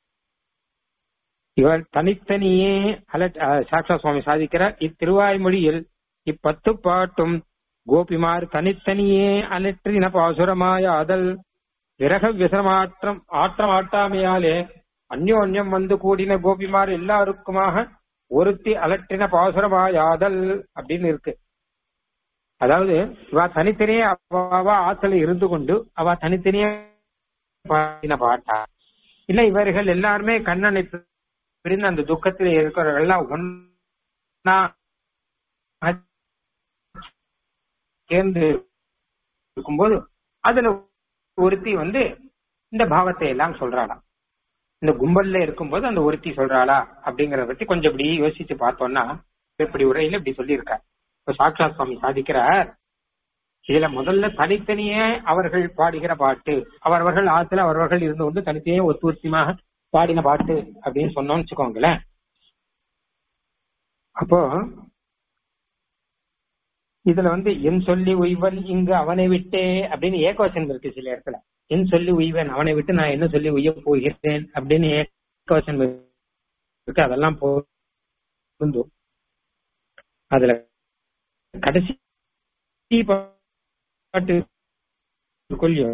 இவர் தனித்தனியே அலட் சாக்ஷா சுவாமி சாதிக்கிறார் இத்திருவாய்மொழியில் இப்பத்து பாட்டும் கோபிமார் தனித்தனியே அலற்றின பாசுரமாய அதல் விரக விசரமாற்றம் ஆற்றம் ஆட்டாமையாலே அந்யோன்யம் வந்து கூடின கோபிமார் எல்லாருக்குமாக ஒருத்தி அலற்றின பாசுரமாயாதல் அப்படின்னு இருக்கு அதாவது இவ தனித்தனியே அவ ஆத்துல இருந்து கொண்டு அவ தனித்தனியே பாடின பாட்டா இல்ல இவர்கள் எல்லாருமே கண்ணனை பிரிந்து அந்த துக்கத்தில் இருக்கிறவர்கள் எல்லாம் ஒன்னா சேர்ந்து இருக்கும்போது அதுல ஒருத்தி வந்து இந்த பாவத்தை எல்லாம் சொல்றாளாம் இந்த கும்பல்ல இருக்கும்போது அந்த ஒருத்தி சொல்றாளா அப்படிங்கறத பத்தி கொஞ்சம் இப்படி யோசிச்சு பார்த்தோம்னா இப்படி உரையில இப்படி சொல்லியிருக்கார் இப்ப சாட்சா சுவாமி சாதிக்கிறார் இதுல முதல்ல தனித்தனியே அவர்கள் பாடுகிற பாட்டு அவரவர்கள் ஆத்துல அவரவர்கள் இருந்து கொண்டு தனித்தனியே ஒத்துவத்தியமாக பாடின பாட்டு அப்படின்னு சொன்னோம்னு வச்சுக்கோங்களேன் அப்போ இதுல வந்து என் சொல்லி உய்வன் இங்கு அவனை விட்டே அப்படின்னு ஏகவசனம் இருக்கு சில இடத்துல என் சொல்லி உய்வன் அவனை விட்டு நான் என்ன சொல்லி உய்ய போகிறேன் அப்படின்னு ஏகவசனம் இருக்கு அதெல்லாம் பொருந்தும் அதுல கடைசி பாட்டு கொல்லியோ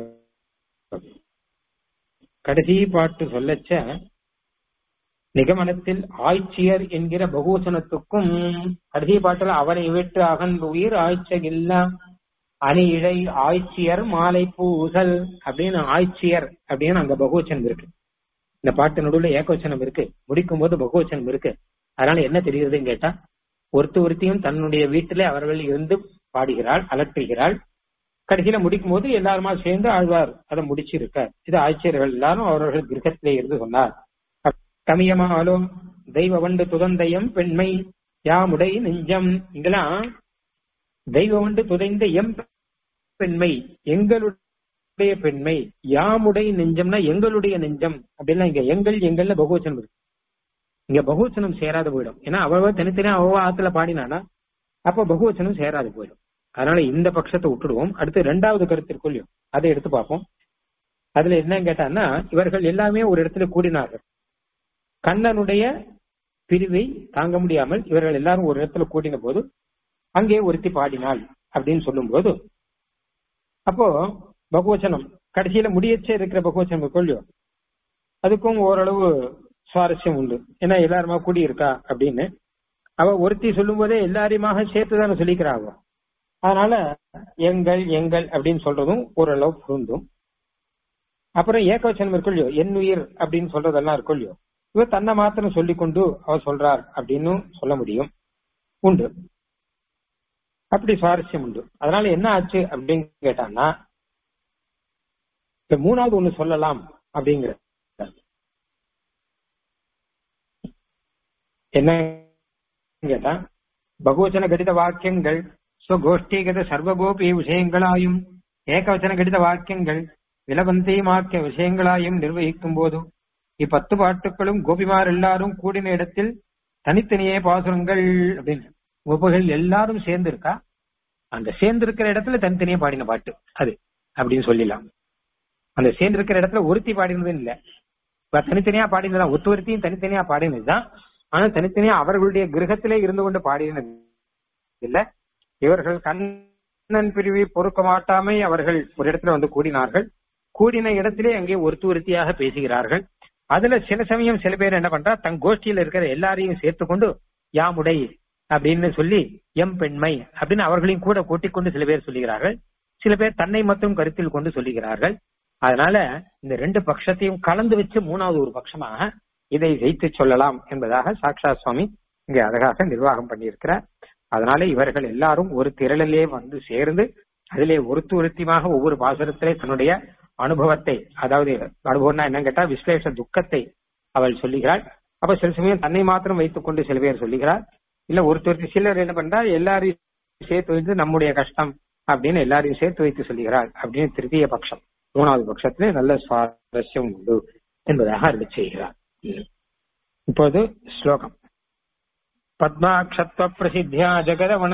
கடைசி பாட்டு சொல்லச்ச நிகமனத்தில் ஆய்ச்சியர் என்கிற பகுவசனத்துக்கும் கடைசி பாட்டுல அவனை விட்டு அகன்று உயிர் ஆய்ச்சகில்ல அணி இழை ஆய்ச்சியர் மாலை பூசல் அப்படின்னு ஆய்ச்சியர் அப்படின்னு அங்க பகுவச்சனம் இருக்கு இந்த பாட்டு நடுவுல ஏகவச்சனம் இருக்கு முடிக்கும் போது பகுவச்சனம் இருக்கு அதனால என்ன தெரியுதுன்னு கேட்டா ஒருத்த ஒருத்தியும் தன்னுடைய வீட்டிலே அவர்கள் இருந்து பாடுகிறாள் அலற்றுகிறாள் கடைசியில முடிக்கும் போது எல்லாருமா சேர்ந்து ஆழ்வார் அதை முடிச்சிருக்கார் இது ஆட்சியர்கள் எல்லாரும் அவர்கள் கிரகத்திலே இருந்து சொன்னார் தமியமாலும் தெய்வ வண்டு துதந்தயம் பெண்மை யாமுடை நெஞ்சம் இங்கெல்லாம் தெய்வ வண்டு துதைந்த எம் பெண்மை எங்களுடைய பெண்மை யாமுடை நெஞ்சம்னா எங்களுடைய நெஞ்சம் அப்படின்னா இங்க எங்கள் எங்கள்ல பகுவச்சனம் இருக்கு இங்க பகுவச்சனம் சேராத போயிடும் ஏன்னா அவ தனித்தனியா அவ ஆத்துல பாடினானா அப்ப பகுவச்சனம் சேராது போயிடும் அதனால இந்த பட்சத்தை விட்டுடுவோம் அடுத்து ரெண்டாவது கருத்திற்குள்ளும் அதை எடுத்து பார்ப்போம் அதுல என்ன கேட்டான்னா இவர்கள் எல்லாமே ஒரு இடத்துல கூடினார்கள் கண்ணனுடைய பிரிவை தாங்க முடியாமல் இவர்கள் எல்லாரும் ஒரு இடத்துல கூட்டின போது அங்கே ஒருத்தி பாடினாள் அப்படின்னு சொல்லும் போது அப்போ பகுவச்சனம் கடைசியில முடியச்சே இருக்கிற பகுவச்சனம் கொள்ளியோ அதுக்கும் ஓரளவு சுவாரஸ்யம் உண்டு ஏன்னா எல்லாருமா கூடி இருக்கா அப்படின்னு அவ ஒருத்தி சொல்லும் போதே எல்லாரையுமாக சேர்த்து தானே சொல்லிக்கிறாங்க அதனால எங்கள் எங்கள் அப்படின்னு சொல்றதும் ஓரளவு பொருந்தும் அப்புறம் ஏகவச்சனம் இருக்குல்லையோ என் உயிர் அப்படின்னு சொல்றதெல்லாம் இருக்குல்லையோ இவர் தன்னை மாத்திரம் சொல்லிக் கொண்டு அவர் சொல்றார் அப்படின்னு சொல்ல முடியும் உண்டு அப்படி சுவாரஸ்யம் உண்டு அதனால என்ன ஆச்சு அப்படின்னு கேட்டான்னா இப்ப மூணாவது ஒண்ணு சொல்லலாம் அப்படிங்கிற என்ன கேட்டா பகுவச்சன கடித வாக்கியங்கள் ஸ்வகோஷ்டிகத சர்வகோபி விஷயங்களாயும் ஏகவச்சன கடித வாக்கியங்கள் விலவந்தியமாக்கிய விஷயங்களாயும் நிர்வகிக்கும் போதும் இப்பத்து பாட்டுகளும் கோபிமார் எல்லாரும் கூடின இடத்தில் தனித்தனியே பாசுரங்கள் அப்படின்னு உபகள் எல்லாரும் சேர்ந்து இருக்கா அந்த சேர்ந்து இருக்கிற இடத்துல தனித்தனியே பாடின பாட்டு அது அப்படின்னு சொல்லிடலாம் அந்த சேர்ந்து இருக்கிற இடத்துல ஒருத்தி பாடினது இல்ல இப்ப தனித்தனியா பாடினதுதான் ஒத்துவருத்தியும் தனித்தனியா பாடினதுதான் ஆனா தனித்தனியா அவர்களுடைய கிரகத்திலே இருந்து கொண்டு பாடினது இல்ல இவர்கள் கண்ணன் பிரிவை பொறுக்க மாட்டாமை அவர்கள் ஒரு இடத்துல வந்து கூடினார்கள் கூடின இடத்திலே அங்கே ஒருத்து ஒருத்தியாக பேசுகிறார்கள் அதுல சில சமயம் சில பேர் என்ன பண்றா தன் கோஷ்டியில இருக்கிற எல்லாரையும் சேர்த்து கொண்டு யாமுடை அப்படின்னு சொல்லி எம் பெண்மை அப்படின்னு அவர்களையும் கூட கூட்டிக் கொண்டு சில பேர் சொல்லுகிறார்கள் சில பேர் தன்னை மட்டும் கருத்தில் கொண்டு சொல்லுகிறார்கள் அதனால இந்த ரெண்டு பட்சத்தையும் கலந்து வச்சு மூணாவது ஒரு பட்சமாக இதை வைத்து சொல்லலாம் என்பதாக சாக்ஷா சுவாமி இங்கே அழகாக நிர்வாகம் பண்ணியிருக்கிறார் அதனால இவர்கள் எல்லாரும் ஒரு திரளிலே வந்து சேர்ந்து அதிலே ஒருத்து ஒருத்தியமாக ஒவ்வொரு பாசுரத்திலே தன்னுடைய அனுபவத்தை அதாவது அனுபவம்னா என்னன்னு கேட்டா விஸ்லேஷ துக்கத்தை அவள் சொல்லுகிறாள் அப்ப சில சமயம் தன்னை மாத்திரம் வைத்துக் கொண்டு சில பேர் சொல்லுகிறார் இல்ல ஒருத்தருக்கு சிலர் என்ன பண்றா எல்லாரையும் சேர்த்து வைத்து நம்முடைய கஷ்டம் அப்படின்னு எல்லாரையும் சேர்த்து வைத்து சொல்லுகிறாள் அப்படின்னு திருத்திய பட்சம் மூணாவது பட்சத்திலே நல்ல சுவாரஸ்யம் உண்டு என்பதாக அருளி செய்கிறார் இப்போது ஸ்லோகம் பத்மாட்சத்வ பிரசித்தியா ஜெகதவன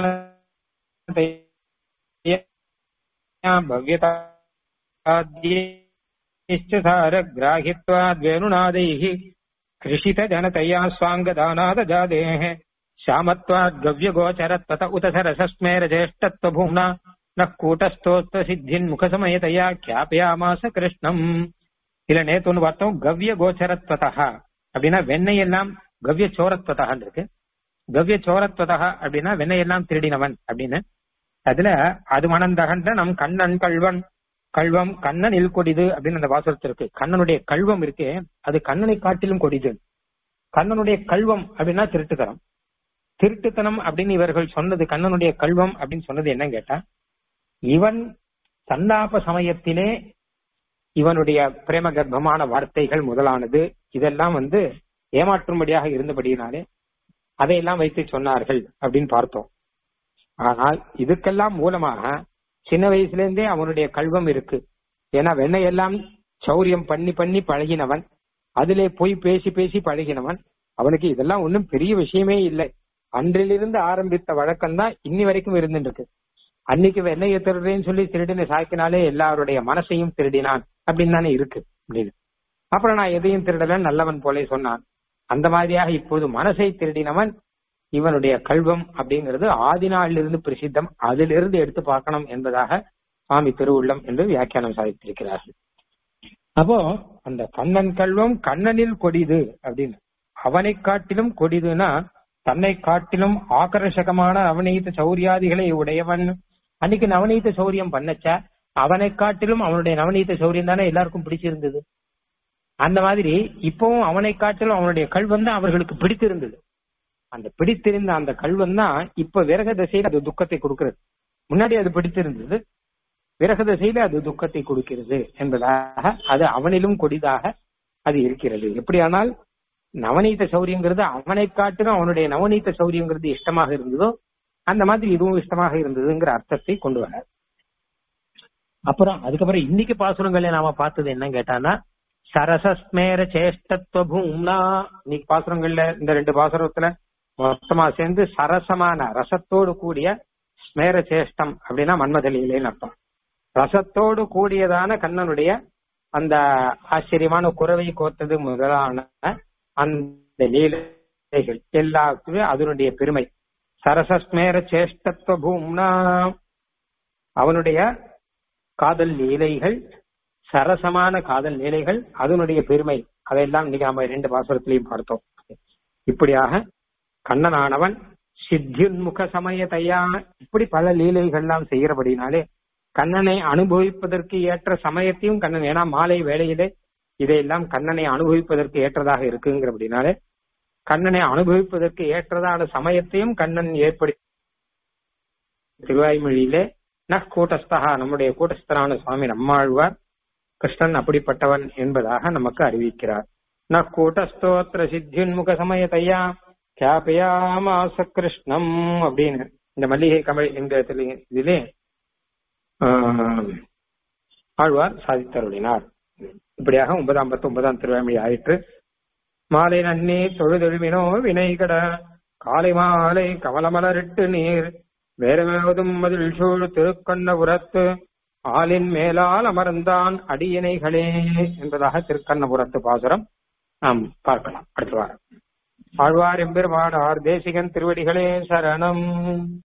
भव्यताद्यैश्चसारग्राहित्वाद्वेणुनादैः कृषितजनतया स्वाङ्गदानादजादेः श्यामत्वाद्गव्यगोचरत्वत उत सरसस्मेरज्येष्ठत्वभूम्ना नः कूटस्थोत्तसिद्धिन्मुखसमयतया ख्यापयामास கிருஷ்ணம் இல்ல நேத்து ஒண்ணு பார்த்தோம் கவ்ய கோச்சரத்வதா அப்படின்னா வெண்ணெய் எல்லாம் கவ்ய சோரத்வதா இருக்கு கவ்ய சோரத்வதா அப்படின்னா வெண்ணெய் எல்லாம் திருடினவன் அப்படின்னு அதுல அது மணந்தகன்ற நம் கண்ணன் கல்வன் கல்வம் கண்ணனில் கொடிது அப்படின்னு அந்த வாசகத்தில் இருக்கு கண்ணனுடைய கல்வம் இருக்கே அது கண்ணனை காட்டிலும் கொடிது கண்ணனுடைய கல்வம் அப்படின்னா திருட்டுத்தனம் திருட்டுத்தனம் அப்படின்னு இவர்கள் சொன்னது கண்ணனுடைய கல்வம் அப்படின்னு சொன்னது என்னன்னு கேட்டா இவன் சந்தாப சமயத்திலே இவனுடைய பிரேம கர்ப்பமான வார்த்தைகள் முதலானது இதெல்லாம் வந்து ஏமாற்றும்படியாக இருந்தபடியினாலே அதையெல்லாம் வைத்து சொன்னார்கள் அப்படின்னு பார்த்தோம் ஆனால் இதுக்கெல்லாம் மூலமாக சின்ன வயசுல இருந்தே அவனுடைய கல்வம் இருக்கு ஏன்னா வெண்ணையெல்லாம் சௌரியம் பண்ணி பண்ணி பழகினவன் அதிலே போய் பேசி பேசி பழகினவன் அவனுக்கு இதெல்லாம் ஒன்றும் பெரிய விஷயமே இல்லை அன்றிலிருந்து ஆரம்பித்த வழக்கம் தான் இன்னி வரைக்கும் இருந்துட்டு இருக்கு அன்னைக்கு வெண்ணையை திருடுறேன்னு சொல்லி திருடின சாக்கினாலே எல்லாருடைய மனசையும் திருடினான் அப்படின்னு தானே இருக்கு அப்படின்னு அப்புறம் நான் எதையும் திருடல நல்லவன் போலே சொன்னான் அந்த மாதிரியாக இப்போது மனசை திருடினவன் இவனுடைய கல்வம் அப்படிங்கிறது ஆதி நாளிலிருந்து பிரசித்தம் அதிலிருந்து எடுத்து பார்க்கணும் என்பதாக சுவாமி திருவுள்ளம் என்று வியாக்கியானம் சாதித்திருக்கிறார்கள் அப்போ அந்த கண்ணன் கல்வம் கண்ணனில் கொடிது அப்படின்னு அவனை காட்டிலும் கொடிதுன்னா தன்னை காட்டிலும் ஆக்கர்ஷகமான நவநீத சௌரியாதிகளை உடையவன் அன்னைக்கு நவநீத சௌரியம் பண்ணச்ச அவனை காட்டிலும் அவனுடைய நவநீத சௌரியம் தானே எல்லாருக்கும் பிடிச்சிருந்தது அந்த மாதிரி இப்பவும் அவனை காட்டிலும் அவனுடைய கல்வம் தான் அவர்களுக்கு பிடித்திருந்தது அந்த பிடித்திருந்த அந்த கல்வம் தான் இப்ப விரக தசையில அது துக்கத்தை கொடுக்கிறது முன்னாடி அது பிடித்திருந்தது விரக தசையில அது துக்கத்தை கொடுக்கிறது என்பதாக அது அவனிலும் கொடிதாக அது இருக்கிறது எப்படியானால் நவநீத சௌரியங்கிறது அவனை காட்டிலும் அவனுடைய நவநீத சௌரியங்கிறது இஷ்டமாக இருந்ததோ அந்த மாதிரி இதுவும் இஷ்டமாக இருந்ததுங்கிற அர்த்தத்தை கொண்டு வர அப்புறம் அதுக்கப்புறம் இன்னைக்கு பாசுரங்களை நாம பார்த்தது என்ன கேட்டானா சரசஸ்மேர சேஷ்டத்துவ பூம்னா இன்னைக்கு பாசுரங்கள்ல இந்த ரெண்டு பாசுரத்துல மொத்தமா சேர்ந்து சரசமான ரசத்தோடு கூடிய ஸ்மேர சேஷ்டம் அப்படின்னா மன்மதலியிலேன்னு அர்த்தம் ரசத்தோடு கூடியதான கண்ணனுடைய அந்த ஆச்சரியமான குறவை கோத்தது முதலான அந்த லீலைகள் எல்லாத்துமே அதனுடைய பெருமை சரசஸ்மேர சேஷ்டத்துவ பூம்னா அவனுடைய காதல் லீலைகள் சரசமான காதல் லீலைகள் அதனுடைய பெருமை அதையெல்லாம் இன்னைக்கு நாம ரெண்டு பாசுரத்திலையும் பார்த்தோம் இப்படியாக கண்ணனானவன் சித்தியுன்முக சமயத்தையா இப்படி பல லீலைகள்லாம் செய்யறபடினாலே கண்ணனை அனுபவிப்பதற்கு ஏற்ற சமயத்தையும் கண்ணன் ஏன்னா மாலை வேளையிலே இதையெல்லாம் கண்ணனை அனுபவிப்பதற்கு ஏற்றதாக இருக்குங்கிறபடினாலே கண்ணனை அனுபவிப்பதற்கு ஏற்றதான சமயத்தையும் கண்ணன் ஏற்படுத்தி திருவாய்மொழியிலே நக் கூட்டஸ்தகா நம்முடைய கூட்டஸ்தரான சுவாமி நம்மாழ்வார் கிருஷ்ணன் அப்படிப்பட்டவன் என்பதாக நமக்கு அறிவிக்கிறார் ந கூட்டஸ்தோத்திர சித்தியுன்முக சமயத்தையா கியாபயாமாச கிருஷ்ணம் அப்படின்னு இந்த மல்லிகை கமல் என்கிற இதிலே ஆழ்வார் சாதித்தருளினார் இப்படியாக ஒன்பதாம் பத்து ஒன்பதாம் திருவாய்மொழி ஆயிற்று மாலை நன்னே தொழுதெழுமினோ வினைகட காலை மாலை கமலமலரிட்டு நீர் வேறமேவதும் மதில் சூழ் திருக்கண்ணபுரத்து ஆளின் மேலால் அமர்ந்தான் அடியினைகளே என்பதாக திருக்கண்ணபுரத்து பாசுரம் நாம் பார்க்கலாம் அடுத்த வாரம் ஆழ்வார் எம்பெருமானார் தேசிகன் திருவடிகளே சரணம்